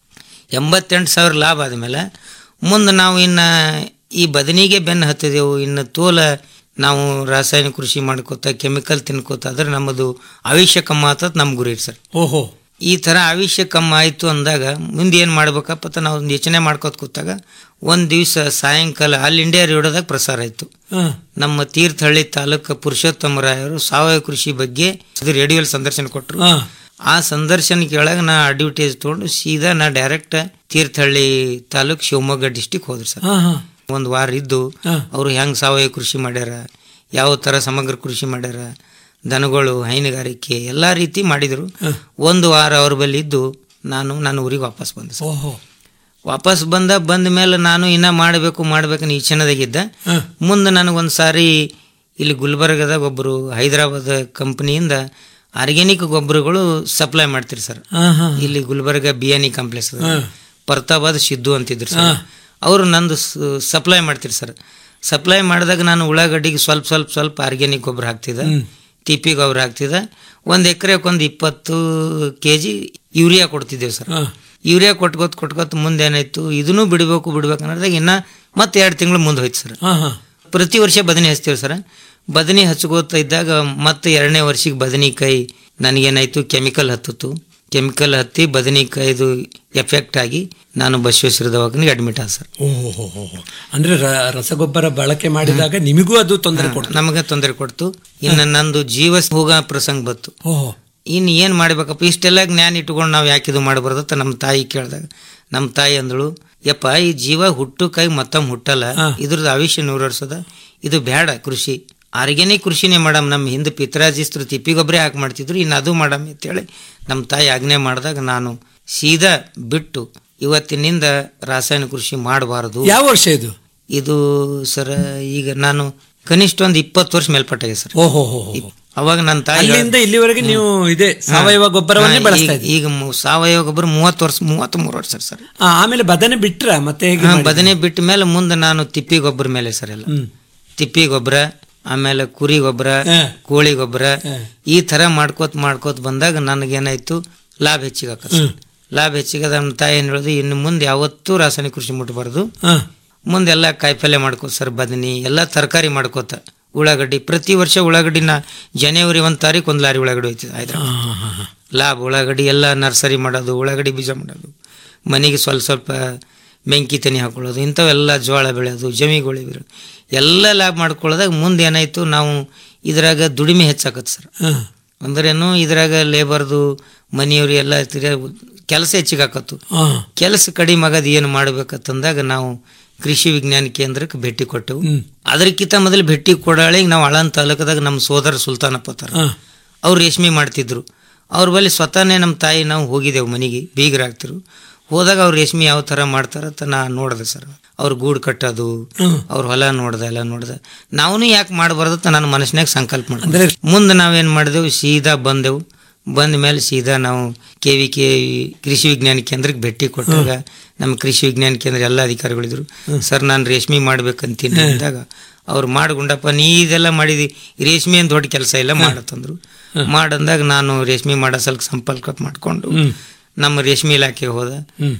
ಎಂಬತ್ತೆಂಟು ಸಾವಿರ ಲಾಭ ಆದಮೇಲೆ ಮುಂದೆ ನಾವು ಇನ್ನು ಈ ಬದನಿಗೆ ಬೆನ್ನು ಹತ್ತಿದೆವು ಇನ್ನು ತೋಲ ನಾವು ರಾಸಾಯನಿಕ ಕೃಷಿ ಮಾಡ್ಕೋತ ಕೆಮಿಕಲ್ ತಿನ್ಕೋತ ಅದ್ರ ನಮ್ಮದು ಆಯುಷ್ಯ ಕಮ್ಮ ಆತತ್ ನಮ್ಮ ಗುರಿ ಸರ್ ಓಹೋ ಈ ಥರ ಆಯುಷ್ಯ ಕಮ್ಮ ಆಯಿತು ಅಂದಾಗ ಮುಂದೆ ಏನು ಮಾಡ್ಬೇಕಪ್ಪ ಅಂತ ನಾವು ಒಂದು ಯೋಚನೆ ಮಾಡ್ಕೋತ ಕೂತಾಗ ಒಂದು ದಿವಸ ಸಾಯಂಕಾಲ ಆಲ್ ಇಂಡಿಯಾ ರೇಡಿಯೋದಾಗ ಪ್ರಸಾರ ಆಯಿತು ಹಾ. ನಮ್ಮ ತೀರ್ಥಹಳ್ಳಿ ತಾಲೂಕು ಪುರುಷೋತ್ತಮ ರಾಯರು ಸಾವಯವ ಕೃಷಿ ಬಗ್ಗೆ ಇದು ರೇಡಿಯೋಲಿ ಸಂದರ್ಶನ ಕೊಟ್ಟರು ಹಾ. ಆ ಸಂದರ್ಶನ ಕೆಳಗೆ ನಾ ಅಡ್ವರ್ಟೈಸ್ ತೊಗೊಂಡು ಸೀದಾ ನಾ ಡೈರೆಕ್ಟ್ ತೀರ್ಥಹಳ್ಳಿ ತಾಲೂಕ್ ಶಿವಮೊಗ್ಗ ಡಿಸ್ಟಿಕ್ ಹೋದ್ರಿ ಸರ್ ಹಾ, ಹಾ. ಒಂದು ವಾರ ಇದ್ದು ಹಾ. ಅವರು ಹೆಂಗ್ ಸಾವಯವ ಕೃಷಿ ಮಾಡ್ಯಾರ ಯಾವ ತರ ಸಮಗ್ರ ಕೃಷಿ ಮಾಡ್ಯಾರ ದನಗಳು ಹೈನುಗಾರಿಕೆ ಎಲ್ಲಾ ರೀತಿ ಮಾಡಿದ್ರು ಒಂದು ವಾರ ಅವ್ರ ಬಳಿ ಇದ್ದು ನಾನು ನನ್ನ ಊರಿಗೆ ವಾಪಸ್ ಬಂದೆ ಸರ್ ಓಹೋ ವಾಪಸ್ ಬಂದ ಬಂದ ಮೇಲೆ ನಾನು ಇನ್ನ ಮಾಡಬೇಕು ಮಾಡ್ಬೇಕನ್ನ ಈಚೆನದಾಗಿದ್ದ ಹಾ. ಮುಂದೆ ನನಗೊಂದು ಸಾರಿ ಇಲ್ಲಿ ಗುಲ್ಬರ್ಗದಾಗ ಒಬ್ಬರು ಹೈದರಾಬಾದ್ ಕಂಪ್ನಿಯಿಂದ ಆರ್ಗ್ಯಾನಿಕ್ ಗೊಬ್ಬರಗಳು ಸಪ್ಲೈ ಮಾಡ್ತೀರಿ ಸರ್ ಹಾ, ಹಾ. ಇಲ್ಲಿ ಗುಲ್ಬರ್ಗ ಬಿಯಾನಿ ಕಾಂಪ್ಲೆಕ್ಸ್ ಹಾ. ಪರ್ತಾಬಾದ್ ಸಿದ್ದು ಅಂತಿದ್ರು ಹಾ. ಸರ್ ಅವರು ನಂದು ಸಪ್ಲೈ ಮಾಡ್ತೀರಿ ಸರ್ ಸಪ್ಲೈ ಮಾಡಿದಾಗ ನಾನು ಉಳ್ಳಾಗಡ್ಡಿಗೆ ಸ್ವಲ್ಪ ಸ್ವಲ್ಪ ಸ್ವಲ್ಪ ಆರ್ಗ್ಯಾನಿಕ್ ಗೊಬ್ಬರ ಹಾಕ್ತಿದ್ದೆ ಹ್ಮ್. ತಿಪ್ಪಿ ಗೊಬ್ಬರ ಹಾಕ್ತಿದ್ದೆ ಒಂದು ಎಕರೆಗೆ ಒಂದು ಇಪ್ಪತ್ತು ಕೆ ಜಿ ಯೂರಿಯಾ ಕೊಡ್ತಿದ್ದೇವೆ ಸರ್ ಹಾ. ಯೂರಿಯಾ ಕೊಟ್ಕೋತ ಕೊಟ್ಕೋತ ಮುಂದೆ ಏನಾಯ್ತು ಇದನ್ನು ಬಿಡಬೇಕು ಬಿಡ್ಬೇಕು ಅನ್ನೋದಾಗ ಇನ್ನ ಮತ್ತೆ ಎರಡು ತಿಂಗಳು ಮುಂದೆ ಹೋಯ್ತು ಸರ್ ಹಾ, ಹಾ. ಪ್ರತಿ ವರ್ಷ ಬದನೆ ಹಚ್ತೀವಿ ಸರ್ ಬದನೆ ಹಚ್ಕೋತಾ ಇದ್ದಾಗ ಮತ್ತೆ ಎರಡನೇ ವರ್ಷಕ್ಕೆ ಬದನೆಕಾಯಿ ನನಗೇನಾಯ್ತು ಕೆಮಿಕಲ್ ಹತ್ತಿತ್ತು ಕೆಮಿಕಲ್ ಹತ್ತಿ ಬದನೆಕಾಯಿದು ಎಫೆಕ್ಟ್ ಆಗಿ ನಾನು ಬಸವೇಶ್ವರ ದವಾಖಾನಿಗೆ ಅಡ್ಮಿಟ್ ಆದ ಸರ್ ಓಹೋ ಹೋ, ಹೋ, ಹೋ. ಅಂದ್ರೆ ರ- ರಸಗೊಬ್ಬರ ಬಳಕೆ ಮಾಡಿದಾಗ ನಿಮಗೂ ಅದು ತೊಂದರೆ ಕೊಡ್ತು ನಮಗೆ ತೊಂದರೆ ಕೊಡ್ತು ಇನ್ನು ನಂದು ಜೀವ ಹೋಗ ಪ್ರಸಂಗ ಬಂತು ಓಹೋ ಇನ್ನು ಏನು ಮಾಡ್ಬೇಕಪ್ಪ ಇಷ್ಟೆಲ್ಲ ಜ್ಞಾನ ಇಟ್ಕೊಂಡು ನಾವು ಯಾಕೆ ಇದು ಮಾಡಬಾರ್ದತ್ತ ನಮ್ಮ ತಾಯಿ ಕೇಳಿದಾಗ ನಮ್ಮ ತಾಯಿ ಅಂದಳು ಯಪ್ಪ ಈ ಜೀವ ಹುಟ್ಟು ಕೈ ಮತ್ತೊಮ್ಮೆ ಹುಟ್ಟಲ್ಲ ಇದ್ರದ್ದು ಆಯುಷ್ಯ ನೂರು ವರ್ಷದ ಇದು ಬೇಡ ಕೃಷಿ ಆರ್ಗ್ಯಾನಿಕ್ ಕೃಷಿನೇ ಮಾಡಮ್ ನಮ್ಮ ಹಿಂದೆ ಪಿತ್ರಾಜಿಸ್ತ್ರು ತಿಪ್ಪಿ ಗೊಬ್ಬರ ಹಾಕಿ ಮಾಡ್ತಿದ್ರು ಇನ್ನು ಅದು ಮಾಡಮ್ ಅಂತೇಳಿ ನಮ್ಮ ತಾಯಿ ಆಜ್ಞೆ ಮಾಡಿದಾಗ ನಾನು ಸೀದಾ ಬಿಟ್ಟು ಇವತ್ತಿನಿಂದ ರಾಸಾಯನಿಕ ಕೃಷಿ ಮಾಡಬಾರದು ಯಾವ ವರ್ಷ ಇದು ಇದು ಸರ್ ಈಗ ನಾನು ಕನಿಷ್ಠ ಒಂದು ಇಪ್ಪತ್ತು ವರ್ಷ ಮೇಲ್ಪಟ್ಟಾಗೆ ಸರ್ ಓಹೋ ಹೋ, ಹೋ. ಅವಾಗ ನನ್ನ ತಾಯಿ ಅಲ್ಲಿಂದ ಇಲ್ಲಿವರೆಗೆ ನೀವು ಇದೆ ಸಾವಯವ ಗೊಬ್ಬರವನ್ನೇ ಹಾ, ಬಳಸ್ತಾ ಈಗ- ಇದ್ದೀರಿ ಈಗ ಮು- ಸಾವಯವ ಗೊಬ್ಬರ ಮೂವತ್ತು ವರ್ಷ ಮೂವತ್ತ್ ಮೂರು ವರ್ಷ ಸರ್ ಆ, ಆಮೇಲೆ ಬದನೆ ಬಿಟ್ರ ಮತ್ತೆ ಹೇಗೆ ಹಾ, ಮಾಡಿದ್ರಿ? ಬದನೆ ಬಿಟ್ಟ ಮೇಲೆ ಮುಂದೆ ನಾನು ತಿಪ್ಪಿ ಗೊಬ್ಬರ ಮೇಲೆ ಸರ್ ಎಲ್ಲ ಹ್ಮ್. ತಿಪ್ಪಿ ಗೊಬ್ಬರ ಆಮೇಲೆ ಕುರಿ ಗೊಬ್ಬರ ಹಾ. ಕೋಳಿ ಗೊಬ್ಬರ ಹಾ. ಈ ತರ ಮಾಡ್ಕೋತ ಮಾಡ್ಕೋತ ಬಂದಾಗ ನನಗೇನಾಯ್ತು ಲಾಭ ಹೆಚ್ಚಿಗೆ ಆಕತ್ ಸರ್. ಲಾಭ ಹೆಚ್ಚಿಗೆ ನಮ್ಮ ತಾಯಿ ಏನ್ ಹೇಳೋದು ಇನ್ನು ಮುಂದೆ ಯಾವತ್ತೂ ರಾಸಾಯನಿಕ ಕೃಷಿ ಮುಟ್ಟಬಾರ್ದು ಹಾ. ಮುಂದೆಲ್ಲ ಕಾಯಿಪಲ್ಯ ಮಾಡ್ಕೋತ ಸರ್ ಬದನಿ ಎಲ್ಲ ತರಕಾರಿ ಮಾಡ್ಕೋತ ಉಳ್ಳಾಗಡ್ಡಿ ಪ್ರತಿ ವರ್ಷ ಉಳ್ಳಾಗಡ್ಡಿನ ಜನವರಿ ಒಂದ್ ತಾರೀಕು ಒಂದು ಲಾರಿ ಉಳ್ಳಾಗಡ್ಡಿ ಹೋಯ್ತಿದೆ ಹೈದ್ರಾಬಾದ್ ಹಾ, ಹಾ, ಹಾ. ಲಾಭ ಉಳ್ಳಾಗಡ್ಡಿ ಎಲ್ಲ ನರ್ಸರಿ ಮಾಡೋದು ಉಳ್ಳಾಗಡ್ಡಿ ಬೀಜ ಮಾಡೋದು ಮನೆಗೆ ಸ್ವಲ್ಪ ಸ್ವಲ್ಪ ಬೆಂಕಿ ತನಿ ಹಾಕೊಳ್ಳೋದು ಇಂಥವೆಲ್ಲ ಜೋಳ ಬೆಳೆಯೋದು ಜಮಿಗೋಳಿ ಬೆಳೆಯೋದು ಎಲ್ಲ ಲಾಭ ಮಾಡ್ಕೊಳ್ಳೋದಾಗ ಮುಂದೆ ಏನಾಯ್ತು ನಾವು ಇದ್ರಾಗ ದುಡಿಮೆ ಹೆಚ್ಚಾಕತ್ ಸರ್ ಹಾ. ಅಂದ್ರೇನು ಇದ್ರಾಗ ಲೇಬರ್ದು ಮನೆಯವ್ರು ಎಲ್ಲ ಕೆಲಸ ಹೆಚ್ಚಿಗೆ ಹಾಕತ್ತು ಹಾ. ಕೆಲಸ ಕಡಿಮೆ ಆಗದು ಏನು ಮಾಡ್ಬೇಕಂತಂದಾಗ ನಾವು ಕೃಷಿ ವಿಜ್ಞಾನ ಕೇಂದ್ರಕ್ಕೆ ಭೇಟಿ ಕೊಟ್ಟೆವು ಅದಕ್ಕಿಂತ ಮೊದಲು ಭೇಟಿ ಕೊಡಾಳಿಗೆ ನಾವು ಆಳಂದ ತಾಲೂಕದಾಗ ನಮ್ಮ ಸೋದರ ಸುಲ್ತಾನಪ್ಪ ತರ ಅವ್ರು ರೇಷ್ಮೆ ಮಾಡ್ತಿದ್ರು ಅವ್ರ ಬಳಿ ಸ್ವತಃನೇ ನಮ್ಮ ತಾಯಿ ನಾವು ಹೋಗಿದ್ದೆವು ಮನೆಗೆ ಬೀಗರಾಗ್ತಿರು ಹೋದಾಗ ಅವ್ರು ರೇಷ್ಮೆ ಯಾವ ಥರ ಮಾಡ್ತಾರ ಅಂತ ನಾ ನೋಡಿದೆ ಸರ್ ಅವ್ರ ಗೂಡು ಕಟ್ಟೋದು ಅವ್ರ ಹೊಲ ನೋಡ್ದೆ ಎಲ್ಲ ನೋಡ್ದೆ ನಾವು ಯಾಕೆ ಮಾಡಬಾರ್ದು ಅಂತ ನನ್ನ ಮನಸ್ಸಿನಾಗ ಸಂಕಲ್ಪ ಮಾಡಿದ್ರೆ ಮುಂದೆ ನಾವೇನು ಮಾಡಿದೆವು ಸೀದಾ ಬಂದೆವು ಬಂದ ಮೇಲೆ ಸೀದಾ ನಾವು ಕೆ ವಿ ಕೆ ಕೃಷಿ ವಿಜ್ಞಾನ ಕೇಂದ್ರಕ್ಕೆ ಭೇಟಿ ಕೊಟ್ಟಾಗ ನಮ್ಮ ಕೃಷಿ ವಿಜ್ಞಾನ ಕೇಂದ್ರ ಎಲ್ಲ ಅಧಿಕಾರಿಗಳಿದ್ರು ಸರ್ ನಾನು ರೇಷ್ಮೆ ಮಾಡ್ಬೇಕಂತೀನಿ ಅಂದಾಗ ಅವ್ರು ಮಾಡ್ಕೊಂಡಪ್ಪ ನೀ ಇದೆಲ್ಲ ಮಾಡಿದಿ ರೇಷ್ಮೆ ಅಂತ ದೊಡ್ಡ ಕೆಲಸ ಇಲ್ಲ ಮಾಡತ್ತಂದ್ರು ಮಾಡಂದಾಗ ನಾನು ರೇಷ್ಮೆ ಮಾಡೋ ಸಲಕ್ಕೆ ಸಂಪರ್ಕ ಮಾಡಿಕೊಂಡು ನಮ್ಮ ರೇಷ್ಮೆ ಇಲಾಖೆಗೆ ಹೋದ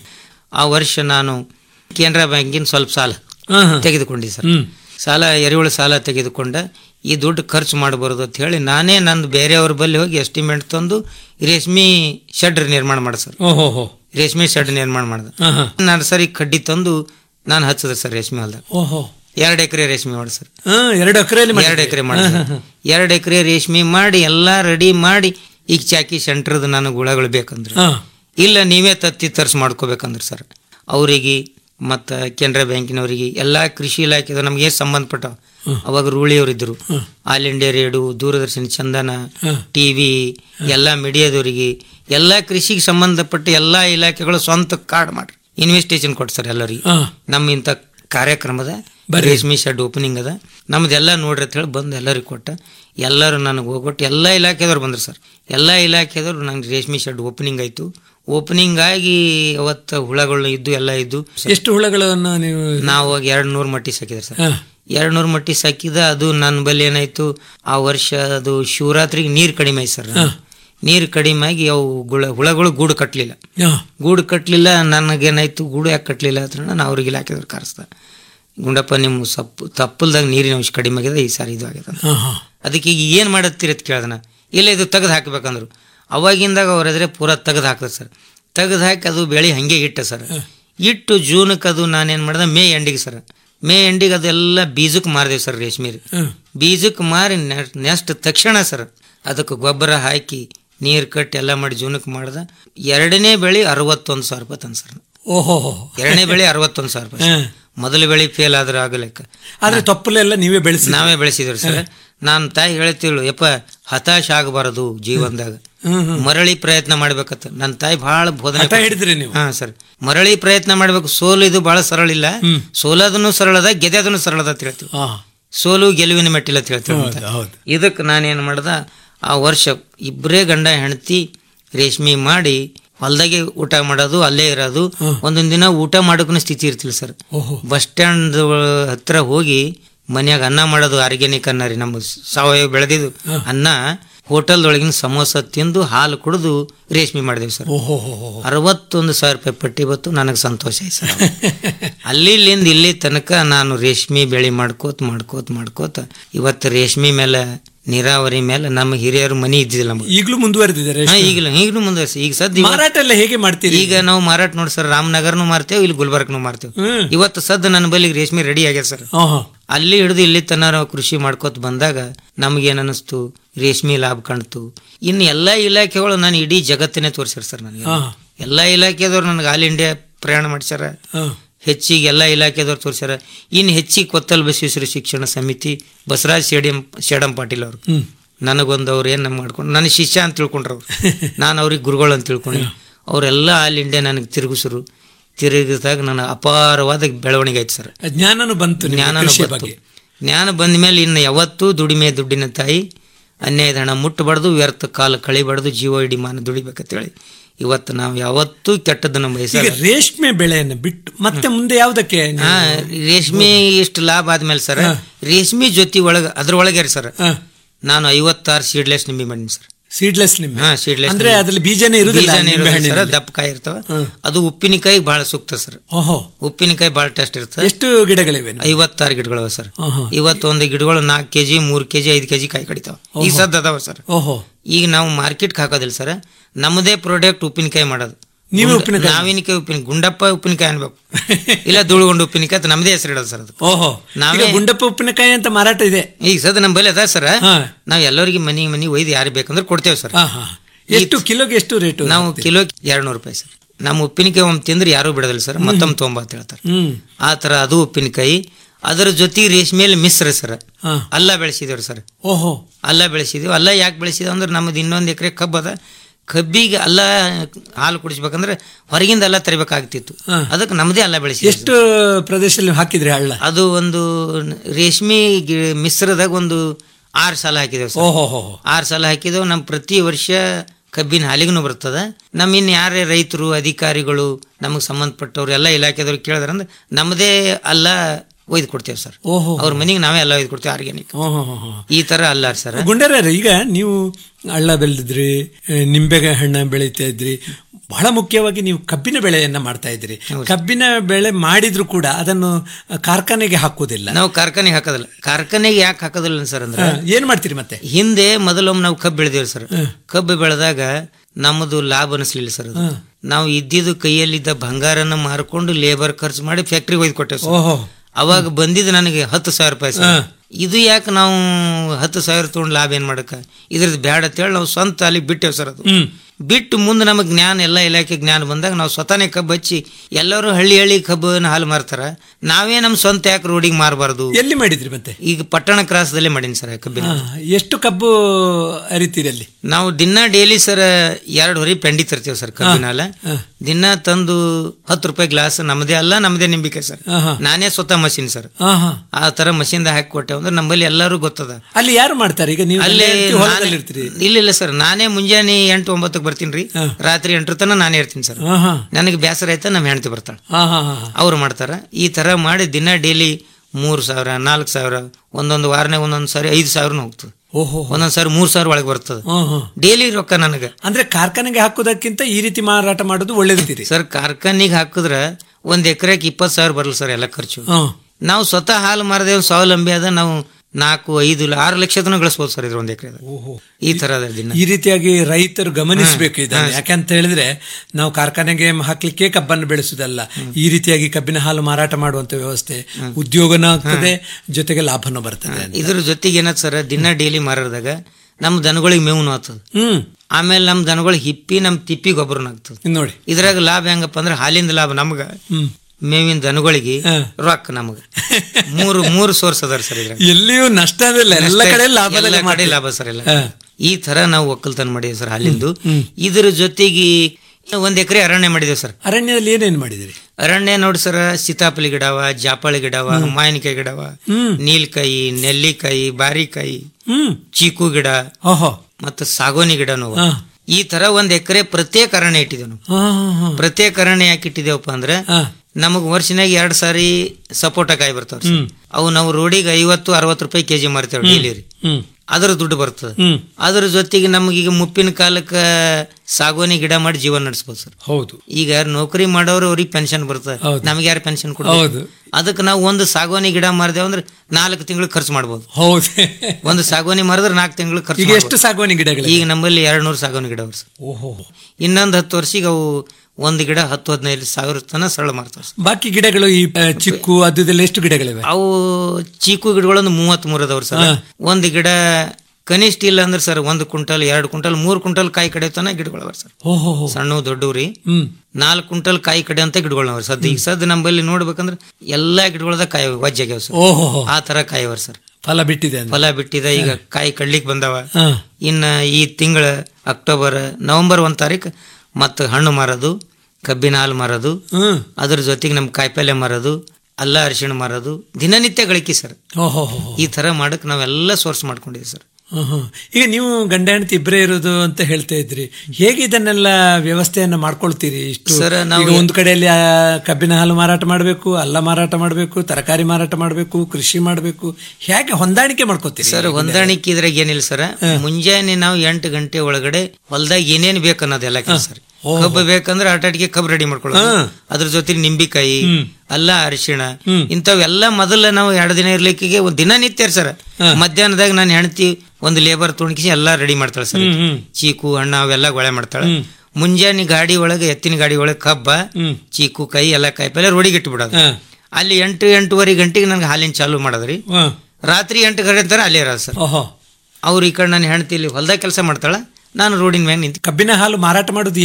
ಆ ವರ್ಷ ನಾನು ಕೇನರಾ ಬ್ಯಾಂಕಿನ ಸ್ವಲ್ಪ ಸಾಲ ತೆಗೆದುಕೊಂಡೆ ಸರ್ ಸಾಲ ಎರೆಹುಳು ಸಾಲ ತೆಗೆದುಕೊಂಡ ಈ ದುಡ್ಡು ಖರ್ಚು ಮಾಡಬಾರ್ದು ಅಂತ ಹೇಳಿ ನಾನೇ ನಂದು ಬೇರೆಯವ್ರ ಬಳಿ ಹೋಗಿ ಎಸ್ಟಿಮೇಟ್ ತಂದು ರೇಷ್ಮೆ ಶೆಡ್ ನಿರ್ಮಾಣ ಮಾಡ ಸರ್ ಓಹೋ ರೇಷ್ಮೆ ಶೆಡ್ ನಿರ್ಮಾಣ ಮಾಡ್ದೆ ನಾನು ಸರಿ ಕಡ್ಡಿ ತಂದು ನಾನು ಹಚ್ಚದೆ ಸರ್ ರೇಷ್ಮೆ ಹೊಲ್ದಾಗ ಓಹೋ ಎರಡು ಎಕರೆ ರೇಷ್ಮೆ ಮಾಡಿ ಸರ್ ಹಾ ಎರಡು ಎಕರೆಯಲ್ಲಿ ಎರಡು ಎಕರೆ ಮಾಡಿ ಎರಡು ಎಕರೆ ರೇಷ್ಮೆ ಮಾಡಿ ಎಲ್ಲ ರೆಡಿ ಮಾಡಿ ಈಗ ಚಾಕಿ ಸೆಂಟ್ರದ್ದು ನನಗೆ ಹುಳಗಳು ಬೇಕಂದ್ರೆ ಹಾ. ಇಲ್ಲ ನೀವೇ ತತ್ತಿ ತರ್ಸ್ ಮಾಡ್ಕೋಬೇಕಂದ್ರೆ ಸರ್ ಅವರಿಗೆ ಮತ್ತು ಕೆನರಾ ಬ್ಯಾಂಕಿನವರಿಗೆ ಎಲ್ಲ ಕೃಷಿ ಇಲಾಖೆದ ನಮ್ಗೆ ಏನು ಸಂಬಂಧಪಟ್ಟ ಅವಾಗ ರೂಳಿಯವರು ಇದ್ರು all India radio Doordarshan Chandana TV ಎಲ್ಲ ಮೀಡಿಯಾದವರಿಗೆ ಎಲ್ಲ ಕೃಷಿಗೆ ಸಂಬಂಧಪಟ್ಟ ಎಲ್ಲ ಇಲಾಖೆಗಳು ಸ್ವಂತ ಕಾರ್ಡ್ ಮಾಡ್ರಿ ಇನ್ವೆಸ್ಟೇಷನ್ ಕೊಟ್ಟು ಸರ್ ಎಲ್ಲರಿಗೆ ಹಾ. ನಮ್ಮ ಇಂಥ ಕಾರ್ಯಕ್ರಮದ ರೇಷ್ಮೆ ಶೆಡ್ ಓಪನಿಂಗ್ ಅದ ನಮ್ದೆಲ್ಲ ನೋಡ್ರಿ ಅಂತ ಹೇಳಿ ಬಂದು ಎಲ್ಲರಿಗೆ ಕೊಟ್ಟ ಎಲ್ಲರೂ ನನಗೆ ಹೋಗ್ಬಿಟ್ಟು ಎಲ್ಲ ಇಲಾಖೆದವ್ರು ಬಂದ್ರು ಸರ್ ಎಲ್ಲ ಇಲಾಖೆದವ್ರು ನಂಗೆ ರೇಷ್ಮೆ ಶೆಡ್ ಓಪನಿಂಗ್ ಆಯಿತು ಓಪನಿಂಗ್ ಆಗಿ ಅವತ್ತು ಹುಳಗಳು ಇದ್ದು ಎಲ್ಲ ಇದ್ದು ಎಷ್ಟು ಹುಳಗಳನ್ನ ನೀವು ನಾವು ಅವಾಗ ಎರಡು ನೂರು ಮಟ್ಟಿ ಸಾಕಿದ್ರೆ ಸರ್ ಹಾ. ಎರಡು ನೂರು ಮಟ್ಟಿ ಸಾಕಿದ ಅದು ನನ್ನ ಬಳಿ ಏನಾಯ್ತು ಆ ವರ್ಷ ಅದು ಶಿವರಾತ್ರಿಗೆ ನೀರು ಕಡಿಮೆ ಆಯ್ತು ಸರ್ ನೀರು ಕಡಿಮೆ ಆಗಿ ಅವು ಗುಳ ಹುಳಗಳು ಗೂಡು ಕಟ್ಟಲಿಲ್ಲ ಹಾ. ಗೂಡು ಕಟ್ಟಲಿಲ್ಲ ನನಗೇನಾಯ್ತು ಗೂಡು ಯಾಕೆ ಕಟ್ಟಲಿಲ್ಲ ಅಂತ ನಾನು ಅವ್ರಿಗೆ ಇಲಾಖೆದವ್ರು ಕರೆಸ್ದೆ ಗುಂಡಪ್ಪ ನಿಮ್ಮ ಸಪ್ಪು ತಪ್ಪಲ್ದಾಗ ನೀರಿನ ಅಂಶ ಕಡಿಮೆ ಆಗಿದೆ ಈ ಸಾರಿ ಇದು ಆಗಿದೆ ಅಂತ. ಹಾ, ಹಾ. ಅದಕ್ಕೆ ಈಗ ಏನು ಮಾಡತ್ತೀರಿ ಅಂತ ಕೇಳ್ದನ ಇಲ್ಲ ಇದು ತೆಗೆದು ಹಾಕ್ಬೇಕಂದ್ರು ಅವಾಗಿಂದಾಗ ಅವ್ರ ಎದುರೆ ಪೂರ ತೆಗೆದು ಹಾಕಿದೆ ಸರ್ ತೆಗೆದು ಹಾಕಿ ಅದು ಬೆಳೆ ಹಂಗೆ ಇಟ್ಟ ಸರ್ ಇಟ್ಟು ಜೂನಕ್ಕೆ ಅದು ನಾನೇನು ಮಾಡಿದೆ ಮೇ ಎಂಡಿಗೆ ಸರ್ ಮೇ ಎಂಡಿಗೆ ಅದೆಲ್ಲ ಬೀಜಕ್ಕೆ ಮಾರಿದೆವು ಸರ್ ರೇಷ್ಮೆ ರೀ ಬೀಜಕ್ಕೆ ಮಾರಿ ನೆಕ್ಸ್ಟ್ ತಕ್ಷಣ ಸರ್ ಅದಕ್ಕೆ ಗೊಬ್ಬರ ಹಾಕಿ ನೀರು ಕಟ್ಟಿ ಎಲ್ಲ ಮಾಡಿ ಜೂನಕ್ಕೆ ಮಾಡ್ದೆ ಎರಡನೇ ಬೆಳೆ ಅರವತ್ತೊಂದು ಸಾವಿರ ರೂಪಾಯಿ ತಂದು ಸರ್ ಓಹೋ ಎರಡನೇ ಬೆಳೆ ಅರವತ್ತೊಂದು ಸಾವಿರ ರೂಪಾಯಿ ಸರ್. ಮೊದಲ ಬೆಳೆ ಫೇಲ್ ಆದ್ರೆ ಆಗಲೆಕ್ಕ ಆದ್ರೆ ತಪ್ಪಲೆಲ್ಲ ನೀವೇ ಬೆಳೆಸಿ ನಾವೇ ಬೆಳೆಸಿದ್ರಿ ಸರ್ ನಾನು ತಾಯಿ ಹೇಳ್ತಿಳು ಯಪ್ಪ ಹತಾಶ ಆಗಬಾರದು ಜೀವನದಾಗ ಮರಳಿ ಪ್ರಯತ್ನ ಮಾಡ್ಬೇಕತ್ತ ನನ್ನ ತಾಯಿ ಬಹಳ ಬೋಧನೆ ಹಠ ಹಿಡಿದ್ರಿ ನೀವು? ಹಾ ಸರ್ ಮರಳಿ ಪ್ರಯತ್ನ ಮಾಡ್ಬೇಕು ಸೋಲು ಇದು ಬಹಳ ಸರಳ ಇಲ್ಲ ಸೋಲೋದನ್ನು ಸರಳದ ಗೆದ್ದೋದನ್ನು ಸರಳದ ಅಂತ ಹೇಳ್ತೀವಿ ಹಾ. ಸೋಲು ಗೆಲುವಿನ ಮೆಟ್ಟಿಲ ಅಂತ ಹೇಳ್ತೀವಿ ಹೌದು, ಅಂತ. ಹೌದು. ಇದಕ್ಕೆ ನಾನೇನು ಮಾಡ್ದ ಆ ವರ್ಷ ಇಬ್ಬರೇ ಗಂಡ ಹೆಂಡತಿ ರೇಷ್ಮೆ ಮಾಡಿ ಹೊಲ್ದಾಗೆ ಊಟ ಮಾಡೋದು ಅಲ್ಲೇ ಇರೋದು ಒಂದೊಂದು ದಿನ ಊಟ ಮಾಡೋಕ್ಕೂ ಸ್ಥಿತಿ ಇರ್ತಿಲ್ಲ ಸರ್ ಬಸ್ ಸ್ಟ್ಯಾಂಡ್ ಹತ್ರ ಹೋಗಿ ಮನ್ಯಾಗ ಅನ್ನ ಮಾಡೋದು ಆರ್ಗ್ಯಾನಿಕ್ ಅನ್ನ ರೀ ನಮ್ಮ ಸಾವಯವ ಬೆಳೆದಿದ್ದು ಅನ್ನ ಹೋಟೆಲ್ದೊಳಗಿನ ಸಮೋಸ ತಿಂದು ಹಾಲು ಕುಡಿದು ರೇಷ್ಮೆ ಮಾಡಿದೆವು ಸರ್ ಓಹೋ ಅರವತ್ತೊಂದು ಸಾವಿರ ರೂಪಾಯಿ ಪಟ್ಟಿ ಬತ್ತು ನನಗೆ ಸಂತೋಷ ಆಯ್ತು ಸರ್ ಅಲ್ಲಿ ಇಲ್ಲಿಂದ ಇಲ್ಲಿ ತನಕ ನಾನು ರೇಷ್ಮೆ ಬೆಳೆ ಮಾಡ್ಕೋತ ಮಾಡ್ಕೋತ ಮಾಡ್ಕೋತ ಇವತ್ತು ರೇಷ್ಮೆ ಮೇಲೆ ನೀರಾವರಿ ಮೇಲೆ ನಮ್ಮ ಹಿರಿಯರು ಮನಿ ಇದ್ದಿದ್ದಿಲ್ಲ ನಮಗೆ ಈಗಲೂ ಮುಂದುವರೆದಿದ್ದಾರೆ ಹಾ ಈಗಲೂ ಈಗಲೂ ಮುಂದುವರ್ಸಿ ಈಗ ಸದ್ಯ ಇವತ್ತು- ಮಾರಾಟ ಎಲ್ಲ ಹೇಗೆ ಮಾಡ್ತೀರಿ ಈಗ ನಾವು ಮಾರಾಟ ನೋಡಿ ಸರ್ ರಾಮನಗರ್ನು ಮಾರ್ತೇವೆ ಇಲ್ಲಿ ಗುಲ್ಬರ್ಗ್ನು ಮಾರ್ತೇವೆ ಹ್ಮ್. ಇವತ್ತು ಸದ್ದ ನನ್ನ ಬಳಿ ರೇಷ್ಮೆ ರೆಡಿ ಆಗ್ಯದ ಸರ್ ಆಹಾ. ಅಲ್ಲಿ ಹಿಡಿದು ಇಲ್ಲಿ ತನ ನಾವು ಕೃಷಿ ಮಾಡ್ಕೋತ ಬಂದಾಗ ನಮಗೇನು ಅನಿಸ್ತು ರೇಷ್ಮೆ ಲಾಭ ಕಾಣ್ತು ಇನ್ನು ಎಲ್ಲ ಇಲಾಖೆಗಳು ನಾನು ಇಡೀ ಜಗತ್ತನ್ನೇ ತೋರಿಸ್ಯಾರ ಸರ್ ನನಗೆ ಹಾ. ಎಲ್ಲ ಇಲಾಖೆದವ್ರು ನನಗೆ ಆಲ್ ಇಂಡಿಯಾ ಪ್ರಯಾಣ ಮಾಡಿಸ್ಯಾರ ಹಾ. ಹೆಚ್ಚಿಗೆ ಎಲ್ಲ ಇಲಾಖೆದವ್ರು ತೋರಿಸ್ಯಾರ ಇನ್ನು ಹೆಚ್ಚಿಗೆ ಕೊತ್ತಲ್ ಬಸವೇಶ್ವರ ಶಿಕ್ಷಣ ಸಮಿತಿ ಬಸವರಾಜ್ ಶೇಡಿಯಂ ಶೇಡಂ ಪಾಟೀಲ್ ಅವರು ಹ್ಮ್. ನನಗೊಂದು ಅವ್ರು ಏನು ಮಾಡ್ಕೊಂಡು ನನ್ನ ಶಿಷ್ಯ ಅಂತ ತಿಳ್ಕೊಂಡ್ರು ಅವ್ರು ನಾನು ಅವ್ರಿಗೆ ಗುರುಗಳು ಅಂತ ತಿಳ್ಕೊಂಡು ಅವರೆಲ್ಲ ಆಲ್ ಇಂಡಿಯಾ ನನಗೆ ತಿರುಗಿಸ್ರು ತಿರುಗಿದಾಗ ನನ್ನ ಅಪಾರವಾದ ಬೆಳವಣಿಗೆ ಆಯ್ತು ಸರ್ ಜ್ಞಾನನು ಬಂತು ನಿಮ್ಗೆ ಜ್ಞಾನನ ಕೃಷಿಯ ಬಂತು. ಬಗ್ಗೆ ಜ್ಞಾನ ಬಂದ ಮೇಲೆ ಇನ್ನು ಯಾವತ್ತೂ ದುಡಿಮೆ ದುಡ್ಡಿನ ತಾಯಿ ಅನ್ಯಾಯದ ಹಣ ಮುಟ್ಟಬಾರ್ದು ವ್ಯರ್ಥ ಕಾಲ ಕಳಿಬಾರ್ದು ಜೀವ ಇಡೀ ಮಾನ ದುಡಿಬೇಕಂತೇಳಿ ಇವತ್ತು ನಾವು ಯಾವತ್ತೂ ಕೆಟ್ಟದ್ದನ್ನು ಈಗ ಬಯಸ ರೇಷ್ಮೆ ಬೆಳೆಯನ್ನು ಬಿಟ್ಟು ಮತ್ತೆ ಮುಂದೆ ಯಾವ್ದಕ್ಕೆ ನೀವು- ಹಾ ರೇಷ್ಮೆ ಇಷ್ಟು ಲಾಭ ಆದ್ಮೇಲೆ ಸರ್ ರೇಷ್ಮೆ ಜೊತೆ ಒಳಗ ಅದ್ರೊಳಗೆ ರೀ ಸರ್ ನಾನು ಐವತ್ತಾರು ಸೀಡ್ಲೆಸ್ ನಿಂಬೆ ಮಾಡೀನಿ ಸರ್ ಸೀಡ್ಲೆಸ್ ನಿಂಬೆ ಹಾ ಸೀಡ್ಲೆಸ್ ಅಂದ್ರೆ ಅದ್ರಲ್ಲಿ ಬೀಜನೇ ಇರುದಿಲ್ಲ ಬೀಜನೇ ನಿಂಬೆ ಇರುದಿಲ್ಲ ಸರ್ ಹಣ್ಣಿನಲ್ಲಿ. ದಪ್ಪ ಕಾಯಿ ಇರ್ತಾವ ಅದು ಉಪ್ಪಿನಕಾಯಿ ಬಹಳ ಸೂಕ್ತ ಸರ್ ಓಹೋ ಉಪ್ಪಿನಕಾಯಿ ಬಹಳ ಟೇಸ್ಟ್ ಇರ್ತದೆ ಎಷ್ಟು ಗಿಡಗಳಿವೆ ನಿಮ್ಗೆ? ಐವತ್ತಾರು ಗಿಡಗಳು ಸರ್ ಆಹಾ. ಇವತ್ತೊಂದು ಗಿಡಗಳು ನಾಲ್ಕು ಕೆಜಿ ಮೂರು ಕೆಜಿ ಐದು ಕೆಜಿ ಕಾಯಿ ಕಡಿತಾವ ಈಗ ಓಹೋ. ಸದ್ ಅದಾವ ಸರ್ ಓಹೋ ಈಗ ನಾವು ಮಾರ್ಕೆಟ್ಗೆ ಹಾಕೋದಿಲ್ಲ ಸರ್ ನಮ್ಮದೇ ಪ್ರಾಡಕ್ಟ್ ಉಪ್ಪಿನಕಾಯಿ ಮಾಡೋದು ನೀವೇ ಗುಂಡ- ಉಪ್ಪಿನಕಾಯಿ? ನಾವಿನಕಾಯಿ ಉಪ್ಪಿನ ಗುಂಡಪ್ಪ ಉಪ್ಪಿನಕಾಯಿ ಅನ್ಬೇಕು ಇಲ್ಲ ಧೂಳುಗೊಂಡು ಉಪ್ಪಿನಕಾಯಿ ಅಂತ ನಮ್ಮದೇ ಹೆಸರು ಇಡೋದು ಸರ್ ಅದು ಓಹೋ ನಾವೇ ಈಗ ಗುಂಡಪ್ಪ ಉಪ್ಪಿನಕಾಯಿ ಅಂತ ಮಾರಾಟ ಇದೆ ಈಗ ಸದ್ ನಮ್ಮ ಬಳಿ ಅದ ಸರ್ ಹಾ. ನಾವು ಎಲ್ಲರಿಗೆ ಮನಿ ಮನಿ ಒಯ್ದು ಯಾರು ಬೇಕಂದ್ರೆ ಕೊಡ್ತೇವೆ ಸರ್ ಹಾ, ಹಾ. ಎಷ್ಟು ಕಿಲೋಗೆ ಎಷ್ಟು ರೇಟು ನಾವು ಕಿಲೋ ಎರಡ್ ನೂರು ರೂಪಾಯಿ ಸರ್ ನಮ್ಮ ಉಪ್ಪಿನಕಾಯಿ ಒಮ್ಮೆ ತಿಂದ್ರೆ ಯಾರು ಬಿಡೋದಿಲ್ಲ ಸರ್ ಮತ್ತೊಮ್ಮೆ ತೊಂಬ ಅಂತ ಹೇಳ್ತಾರೆ ಹ್ಮ್ ಆ ತರ ಅದು ಉಪ್ಪಿನಕಾಯಿ ಅದರ ಜೊತೆ ರೇಷ್ಮೆಯಲ್ಲಿ ಮಿಶ್ರ ಸರ್ ಹಾ. ಅಲ್ಲ ಬೆಳೆಸಿದೇವ್ರಿ ಸರ್ ಓಹೋ ಅಲ್ಲ ಬೆಳೆಸಿದೀವಿ ಅಲ್ಲ ಯಾಕೆ ಬೆಳೆಸಿದೇವೆ ಅಂದ್ರೆ ನಮ್ಮದು ಇನ್ನೊಂದು ಎಕರೆ ಕಬ್ಬು ಅದ ಕಬ್ಬಿಗೆ ಅಲ್ಲ ಹಾಲು ಕುಡಿಸ್ಬೇಕಂದ್ರೆ ಹೊರಗಿಂದ ಅಲ್ಲ ತರಬೇಕಾಗ್ತಿತ್ತು ಹಾ. ಅದಕ್ಕೆ ನಮ್ಮದೇ ಅಲ್ಲ ಬೆಳೆಸಿ ಎಷ್ಟು ಪ್ರದೇಶದಲ್ಲಿ ಹಾಕಿದ್ರಿ ಹಳ್ಳ ಅದು ಒಂದು ರೇಷ್ಮೆ ಗಿ- ಮಿಶ್ರದಾಗ ಒಂದು ಆರು ಸಾಲ ಹಾಕಿದೇವೆ ಸರ್ ಓಹೋ ಹೋ ಆರು ಸಾಲ ಹಾಕಿದೆವು ನಮ್ಮ ಪ್ರತಿ ವರ್ಷ ಕಬ್ಬಿನ ಹಾಲಿಗೂ ಬರ್ತದ ನಮ್ಮ ಇನ್ನು ಯಾರೇ ರೈತರು ಅಧಿಕಾರಿಗಳು ನಮಗೆ ಸಂಬಂಧಪಟ್ಟವ್ರು ಎಲ್ಲ ಇಲಾಖೆದವ್ರು ಕೇಳಿದ್ರಂದ್ರೆ ನಮ್ಮದೇ ಅಲ್ಲ ಒಯ್ದು ಕೊಡ್ತೇವೆ ಸರ್ ಓಹೋ ಅವ್ರ ಮನೆಗೆ ನಾವೇ ಎಲ್ಲ ಒಯ್ದು ಕೊಡ್ತೇವೆ ಆರ್ಗ್ಯಾನಿಕ್ ಓಹೋ ಹೋ, ಹೋ. ಈ ತರ ಅಲ್ಲ ಸರ್ ಗುಂಡೇರ ಈಗ ನೀವು ಹಳ್ಳ ಬೆಳೆದಿದ್ರಿ ಆ, ನಿಂಬೆ ಹಣ್ಣ ಬೆಳೀತಾ ಇದ್ರಿ ಬಹಳ ಮುಖ್ಯವಾಗಿ ನೀವು ಕಬ್ಬಿನ ಬೆಳೆಯನ್ನ ಮಾಡ್ತಾ ಇದ್ರಿ ಕಬ್ಬಿನ ಬೆಳೆ ಮಾಡಿದ್ರು ಕೂಡ ಅದನ್ನು ಕಾರ್ಖಾನೆಗೆ ಹಾಕುವುದಿಲ್ಲ ನಾವು ಕಾರ್ಖಾನೆಗೆ ಹಾಕೋದಿಲ್ಲ ಕಾರ್ಖಾನೆಗೆ ಯಾಕೆ ಹಾಕೋದಿಲ್ಲ ಸರ್ ಅಂದ್ರೆ ಆ, ಏನ್ ಮಾಡ್ತೀರಿ ಮತ್ತೆ ಹಿಂದೆ ಮೊದಲೊಮ್ಮೆ ನಾವು ಕಬ್ಬು ಬೆಳೆದೇವು ಸರ್ ಕಬ್ಬು ಬೆಳೆದಾಗ ನಮ್ಮದು ಲಾಭ ಅನಿಸ್ಲಿಲ್ಲ ಸರ್ ಅದು ನಾವು ಇದ್ದಿದ್ದು ಕೈಯಲ್ಲಿದ್ದ ಬಂಗಾರನ ಮಾರ್ಕೊಂಡು ಲೇಬರ್ ಖರ್ಚು ಮಾಡಿ ಫ್ಯಾಕ್ಟ್ರಿಗೆ ಒಯ್ದು ಕೊಟ್ಟೆವು ಸರ್ ಓಹೋ ಅವಾಗ ಬಂದಿದ್ದು ನನಗೆ ಹತ್ತು ಸಾವಿರ ರೂಪಾಯಿ ಸರ್ ಇದು ಯಾಕೆ ನಾವು ಹತ್ತು ಸಾವಿರ ತಗೊಂಡು ಲಾಭ ಏನ್ ಮಾಡಕ ಇದ್ರದ್ದು ಬ್ಯಾಡ ಅಂತೇಳಿ ನಾವು ಸ್ವಂತ ಅಲ್ಲಿ ಬಿಟ್ಟೆವು ಸರ್ ಅದು ಬಿಟ್ಟು ಮುಂದೆ ನಮಗೆ ಜ್ಞಾನ ಎಲ್ಲ ಇಲಾಖೆ ಜ್ಞಾನ ಬಂದಾಗ ನಾವು ಸ್ವತಃನೇ ಕಬ್ಬು ಹಚ್ಚಿ ಎಲ್ಲರೂ ಹಳ್ಳಿ ಹಳ್ಳಿ ಕಬ್ಬನ ಹಾಲು ಮಾರ್ತಾರ ನಾವೇ ನಮ್ಮ ಸ್ವಂತ ಯಾಕೆ ರೋಡಿಗೆ ಮಾರಬಾರ್ದು ಎಲ್ಲಿ ಮಾಡಿದ್ರಿ ಮತ್ತೆ ಈಗ ಪಟ್ಟಣ ಕ್ರಾಸ್ದಲ್ಲೇ ಮಾಡೀನಿ ಸರ್ ಕಬ್ಬಿನ ಆ, ಎಷ್ಟು ಕಬ್ಬು ಅರಿತೀರಿ ಅಲ್ಲಿ ನಾವು ದಿನ ಡೈಲಿ ಸರ್ ಎರಡು ಹೊರಿ ಪೆಂಡಿ ತರ್ತೀವಿ ಸರ್ ಕಬ್ಬಿನ ಹಾಲ ದಿನ ತಂದು ಹತ್ತು ರೂಪಾಯಿ ಗ್ಲಾಸ್ ನಮ್ಮದೇ ಅಲ್ಲ ನಮ್ಮದೇ ನಿಂಬಿಕೆ ಸರ್ ಆಹಾ. ನಾನೇ ಸ್ವತಃ ಮಷಿನ್ ಸರ್ ಆಹಾ. ಆ ತರ ಮಷಿನ್ ಹಾಕಿ ಕೊಟ್ಟೆ ಅಂದ್ರೆ ನಮ್ಮಲ್ಲಿ ಎಲ್ಲರೂ ಗೊತ್ತದ ಅಲ್ಲಿ ಯಾರು ಮಾಡ್ತಾರೆ ಈಗ ನೀವು ಅಲ್ಲೇ ಹೆಂಡ್ತಿ ಹೊಲದಲ್ಲಿ ನಾನೇ- ಇರ್ತೀರಿ ಇಲ್ಲ ಇಲ್ಲ ಸರ್ ನಾನೇ ಮುಂಜಾನೆ ಎಂಟು ಒಂಬತ್ತಕ್ಕೆ ಬರ್ತೀನಿ ರೀ ರಾತ್ರಿ ಎಂಟರ ತನ ನಾನೇ ಇರ್ತೀನಿ ಸರ್ ಆಹಾ. ನನಗೆ ಬೇಸರ ಆಯ್ತಾ ನಮ್ಮ ಹೆಂಡತಿ ಬರ್ತಾಳೆ ಆಹಾ, ಆಹಾ. ಅವ್ರು ಮಾಡ್ತಾರ ಈ ತರ ಮಾಡಿ ದಿನ ಡೈಲಿ ಮೂರು ಸಾವಿರ ನಾಲ್ಕು ಸಾವಿರ ಒಂದೊಂದು ವಾರನಾಗ ಒಂದೊಂದು ಸಾರಿ ಐದು ಸಾವಿರನೂ ಹೋಗ್ತದೆ ಓಹೋ ಒಂದೊಂದು ಸಾರಿ ಮೂರು ಸಾವಿರ ಒಳಗೆ ಬರ್ತದೆ ಆಹಾ. ಡೈಲಿ ರೊಕ್ಕ ನನಗೆ ಅಂದ್ರೆ ಕಾರ್ಖಾನೆಗೆ ಹಾಕೋದಕ್ಕಿಂತ ಈ ರೀತಿ ಮಾರಾಟ ಮಾಡೋದು ಒಳ್ಳೇದಿದ್ದೀರಿ ಸರ್ ಕಾರ್ಖಾನಿಗೆ ಹಾಕಿದ್ರ ಒಂದ್ ಎಕರೆಗೆ ಇಪ್ಪತ್ತು ಸಾವಿರ ಬರಲ್ಲ ಸರ್ ಎಲ್ಲ ಖರ್ಚು ಹಾ. ನಾವು ಸ್ವತಃ ಹಾಲು ಮಾರದೇವ್ ಸ್ವಾವಲಂಬಿ ಅದ ನಾವು ನಾಲ್ಕು ಐದು ಇಲ್ಲ ಆರು ಲಕ್ಷ ತನಕ ಗಳಿಸ್ಬೋದು ಸರ್ ಇದ್ರ ಒಂದ್ ಎಕರೆ ಈ ತರದ ದಿನ ಈ ರೀತಿಯಾಗಿ ರೈತರು ಗಮನಿಸಬೇಕು ಇದನ್ನ ಯಾಕಂತ ಹೇಳಿದ್ರೆ ನಾವು ಕಾರ್ಖಾನೆಗೆ ಹಾಕ್ಲಿಕ್ಕೆ ಕಬ್ಬನ್ನು ಬೆಳೆಸುದಲ್ಲ ಈ ರೀತಿಯಾಗಿ ಕಬ್ಬಿನ ಹಾಲು ಮಾರಾಟ ಮಾಡುವಂತ ವ್ಯವಸ್ಥೆ ಉದ್ಯೋಗನೂ ಆಗ್ತದೆ ಜೊತೆಗೆ ಲಾಭನೂ ಬರ್ತದೆ ಅಂತ. ಇದ್ರ ಜೊತೆಗೆ ಏನತ್ ಸರ್ ದಿನ ಡೈಲಿ ಮಾರದಾಗ ನಮ್ಮ ದನಗಳಿಗೆ ಮೇವುನು ಆಗ್ತದ ಹ್ಮ್ ಆಮೇಲೆ ನಮ್ಮ ದನಗಳಿಗೆ ಹಿಪ್ಪಿ ನಮ್ಮ ತಿಪ್ಪಿ ಗೊಬ್ಬರನ ಆಗ್ತದ ಇದ್ ನೋಡಿ ಇದ್ರಾಗ ಲಾಭ ಹೆಂಗಪ್ಪ ಅಂದ್ರೆ ಹಾಲಿಂದ ಲಾಭ ನಮಗ ಹ್ಮ್ ಮೇವಿನ ದನಗಳಿಗೆ ರೊಕ್ಕ ನಮಗ ಮೂರು ಮೂರು ಸೋರ್ಸ್ ಅದಾರ ಸರ್ ಇದ್ರಾಗ ಎಲ್ಲಿಯೂ ನಷ್ಟ ಇಲ್ಲ ಎಲ್ಲ ಕಡೆ ಲಾಭ ಎಲ್ಲ ಕಡೆ ಲಾಭ ಸರ್ ಎಲ್ಲ ಈ ತರ ನಾವು ಒಕ್ಕಲ್ತನ ಮಾಡಿದ್ವಿ ಸರ್ ಹಾಲಿಂದು ಇದ್ರ ಜೊತೆಗೆ ಒಂದ್ ಎಕರೆ ಅರಣ್ಯ ಮಾಡಿದೇವ್ ಸರ್ ಅರಣ್ಯದಲ್ಲಿ ಏನೇನ್ ಮಾಡಿದಿರಿ ಅರಣ್ಯ ನೋಡಿ ಸರ್ ಸೀತಾಫಲಿ ಗಿಡವ ಜಾಪಾಳಿ ಗಿಡವ ಮಾವಿನಕಾಯಿ ಗಿಡವ ನೀಲ್ಕಾಯಿ ನೆಲ್ಲಿಕಾಯಿ ಬಾರಿಕಾಯಿ ಹ್ಮ್ ಚೀಕು ಗಿಡ ಓಹೋ ಮತ್ತು ಸಾಗೋನಿ ಗಿಡನು ಅವ. ಹಾ. ಈ ತರ ಒಂದ್ ಎಕರೆ ಪ್ರತ್ಯೇಕ ಅರಣ್ಯ ಇಟ್ಟಿದ್ದೇವೆ ನಾವು ಹಾ, ಹಾ, ಹಾ. ಪ್ರತ್ಯೇಕ ಅರಣ್ಯ ಯಾಕೆ ಇಟ್ಟಿದ್ದೇವಪ್ಪ ಅಂದ್ರೆ ನಮಗ್ ವರ್ಷನಾಗ ಎರಡ್ ಸಾರಿ ಸಪೋಟ ಕಾಯಿ ಬರ್ತಾವ ಹ್ಮ್. ಅವು ನಾವು ರೋಡಿಗೆ ಐವತ್ತು ಅರವತ್ತು ರೂಪಾಯಿ ಕೆಜಿ ಮಾರ್ತೇವೆ ಡೈಲಿ ರೀ ಹ್ಮ್ ಅದ್ರ ದುಡ್ಡು ಬರ್ತದೆ ಹ್ಮ್. ಅದ್ರ ಜೊತೆಗೆ ನಮಗೀಗ ಮುಪ್ಪಿನ ಕಾಲಕ್ಕ ಸಾಗೋನಿ ಗಿಡ ಮಾಡಿ ಜೀವನ ನಡೆಸ್ಬೋದು ಸರ್ ಹೌದು ಈಗ ನೌಕರಿ ಮಾಡೋರು ಅವ್ರಿಗೆ ಪೆನ್ಷನ್ ಬರ್ತದೆ ಹೌದು. ನಮ್ಗೆ ಯಾರು ಪೆನ್ಷನ್ ಹೌದು. ಕೊಡೋದು ಅದಕ್ಕೆ ನಾವು ಒಂದು ಸಾಗೋನಿ ಗಿಡ ಮಾರ್ದೇವ್ ಅಂದ್ರೆ ನಾಲ್ಕು ತಿಂಗಳು ಖರ್ಚು ಮಾಡ್ಬೋದು ಹೌದು ಒಂದು ಸಾಗೋನಿ ಮಾರಿದ್ರೆ ನಾಲ್ಕು ತಿಂಗಳು ಖರ್ಚು ಈಗ ಎಷ್ಟು ಮಾಡ್ಬೋದು. ಸಾಗುವಾನಿ ಗಿಡಗಳು ಈಗ ನಮ್ಮಲ್ಲಿ ಎರಡ್ ನೂರು ಸಾಗೋನಿ ಗಿಡ ಅವ್ರು ಸರ್ ಓಹೋ ಇನ್ನೊಂದು ಹತ್ತು ವರ್ಷಿಗೆ ಅವು ಒಂದು ಗಿಡ ಹತ್ತು ಹದಿನೈದು ಸಾವಿರ ತನ ಸರಳ ಮಾರ್ತಾವ ಸರ್ ಬಾಕಿ ಗಿಡಗಳು ಈ ಆ, ಚಿಕ್ಕು ಅದು ಇದೆಲ್ಲ ಎಷ್ಟು ಗಿಡಗಳಿವೆ ಅವು ಚೀಕು ಗಿಡಗಳೊಂದು ಮೂವತ್ತ್ ಮೂರು ಅದಾವ್ರಿ ಸರ್ ಹಾ. ಒಂದು ಗಿಡ ಕನಿಷ್ಠ ಇಲ್ಲ ಅಂದ್ರೆ ಸರ್ ಒಂದು ಕ್ವಿಂಟಲ್ ಎರಡು ಕ್ವಿಂಟಲ್ ಮೂರು ಕ್ವಿಂಟಲ್ ಕಾಯಿ ಕಡೆ ತನ ಗಿಡಗಳು ಅವ ಸರ್ ಓಹೋ ಹೋ. ಸಣ್ಣ ದೊಡ್ಡವ್ರಿ ಹ್ಮ್ ನಾಲ್ಕು ಕ್ವಿಂಟಲ್ ಕಾಯಿ ಕಡೆ ಅಂತ ಗಿಡಗಳು ಅವ ಸದ್ ಈಗ ಸದ್ ನಮ್ಮಲ್ಲಿ ನೋಡ್ಬೇಕಂದ್ರೆ ಎಲ್ಲಾ ಗಿಡಗಳದ ಕಾಯಿ ವಜ್ಜಾಗ್ಯಾವ ಸರ್ ಓಹೋ ಹೋ. ಆ ತರ ಕಾಯಿವರ ಸರ್ ಫಲ ಬಿಟ್ಟಿದೆ ಅಂದ್ರೆ. ಫಲ ಬಿಟ್ಟಿದ ಈಗ ಕಾಯಿ ಕಡ್ಲಿಕ್ ಬಂದವ ಹಾ. ಇನ್ನ ಈ ತಿಂಗಳ ಅಕ್ಟೋಬರ್ ನವೆಂಬರ್ ಒಂದ್ ತಾರೀಕು ಮತ್ತು ಹಣ್ಣು ಮಾರೋದು ಕಬ್ಬಿನ ಹಾಲು ಮಾರೋದು ಹ್ಮ್ ಅದ್ರ ಜೊತೆಗೆ ನಮ್ ಕಾಯಿಪಲ್ಯ ಮಾರೋದು ಅಲ್ಲ ಅರಿಶಿಣ ಮಾರೋದು ದಿನನಿತ್ಯ ಗಳಿಕೆ ಸರ್ ಓಹೋ ಹೋ, ಹೋ. ಈ ತರ ಮಾಡಕ್ ನಾವೆಲ್ಲ ಸೋರ್ಸ್ ಮಾಡ್ಕೊಂಡಿದ್ದೀವಿ ಸರ್ ಹ್ಮ್, ಹ್ಮ್. ಈಗ ನೀವು ಗಂಡ ಹೆಂಡತಿ ಇಬ್ಬರೇ ಇರೋದು ಅಂತ ಹೇಳ್ತಾ ಇದ್ರಿ ಹೇಗೆ ಇದನ್ನೆಲ್ಲ ವ್ಯವಸ್ಥೆಯನ್ನ ಮಾಡ್ಕೊಳ್ತೀರಿ ಇಷ್ಟು ಸರ್, ನಾವು- ಈಗ ಒಂದು ಕಡೆಯಲ್ಲಿ ಆ, ಕಬ್ಬಿನ ಹಾಲು ಮಾರಾಟ ಮಾಡಬೇಕು ಅಲ್ಲ ಮಾರಾಟ ಮಾಡಬೇಕು ತರಕಾರಿ ಮಾರಾಟ ಮಾಡಬೇಕು ಕೃಷಿ ಮಾಡಬೇಕು ಹೇಗೆ ಹೊಂದಾಣಿಕೆ ಮಾಡ್ಕೋತೀರಿ ಸರ್ ಹೊಂದಾಣಿಕೆ ಇದ್ರಾಗ ಏನಿಲ್ಲ ಸರ್ ಮುಂಜಾನೆ ನಾವು ಎಂಟು ಗಂಟೆ ಒಳಗಡೆ ಹೊಲ್ದಾಗ ಏನೇನ್ ಬೇಕು ಅನ್ನೋದೆಲ್ಲ ಕೆಲಸ ಸರ್ ಕಬ್ಬು ಬೇಕಂದ್ರೆ ಆಟಾಟಿಗೆ ಕಬ್ಬು ರೆಡಿ ಮಾಡ್ಕೊಳ್ಳೋದು ಅದ್ರ ಜೊತೆ ನಿಂಬಿಕಾಯಿ ಅಲ್ಲ ಅರಿಶಿಣ ಇಂಥವೆಲ್ಲ ಮೊದಲ ನಾವು ಎರಡು ದಿನ ಇರ್ಲಿಕ್ಕೆ ಒಂದ್ ದಿನ ನಿತ್ಯ ಸರ್ ಮಧ್ಯಾಹ್ನದಾಗ ನಾನು ಹೆಂಡತಿ ಒಂದು ಲೇಬರ್ ತುಣಕಿಸಿ ಎಲ್ಲಾ ರೆಡಿ ಮಾಡ್ತಾಳೆ ಸರ್ ಚೀಕು ಹಣ್ಣು ಅವೆಲ್ಲ ಗೊಳೆ ಮಾಡ್ತಾಳೆ ಮುಂಜಾನೆ ಗಾಡಿ ಒಳಗೆ ಎತ್ತಿನ ಗಾಡಿ ಒಳಗೆ ಕಬ್ಬ ಚೀಕು ಕೈ ಎಲ್ಲ ಕಾಯಿ ಪಲ್ಯ ರೋಡಿಗೆ ಇಟ್ಟು ಬಿಡೋದು ಅಲ್ಲಿ ಎಂಟು ಎಂಟೂವರೆ ಗಂಟೆಗೆ ನನಗೆ ಹಾಲಿನ ಚಾಲು ಮಾಡೋದ್ರಿ ಹಾ. ರಾತ್ರಿ ಎಂಟು ಗಂಟೆ ತರ ಅಲ್ಲೇ ಇರೋದು ಸರ್ ಓಹೋ ಅವ್ರು ಈ ಕಡೆ ನನ್ನ ಹೆಂಡತಿ ಇಲ್ಲಿ ಹೊಲ್ದಾಗ ಕೆಲಸ ಮಾಡ್ತಾಳ ನಾನು ರೋಡಿನ ಮ್ಯಾಗ ನಿಂತು ಕಬ್ಬಿನ ಹಾಲು ಮಾರಾಟ ಮಾಡೋದು ಎಲ್ಲಿ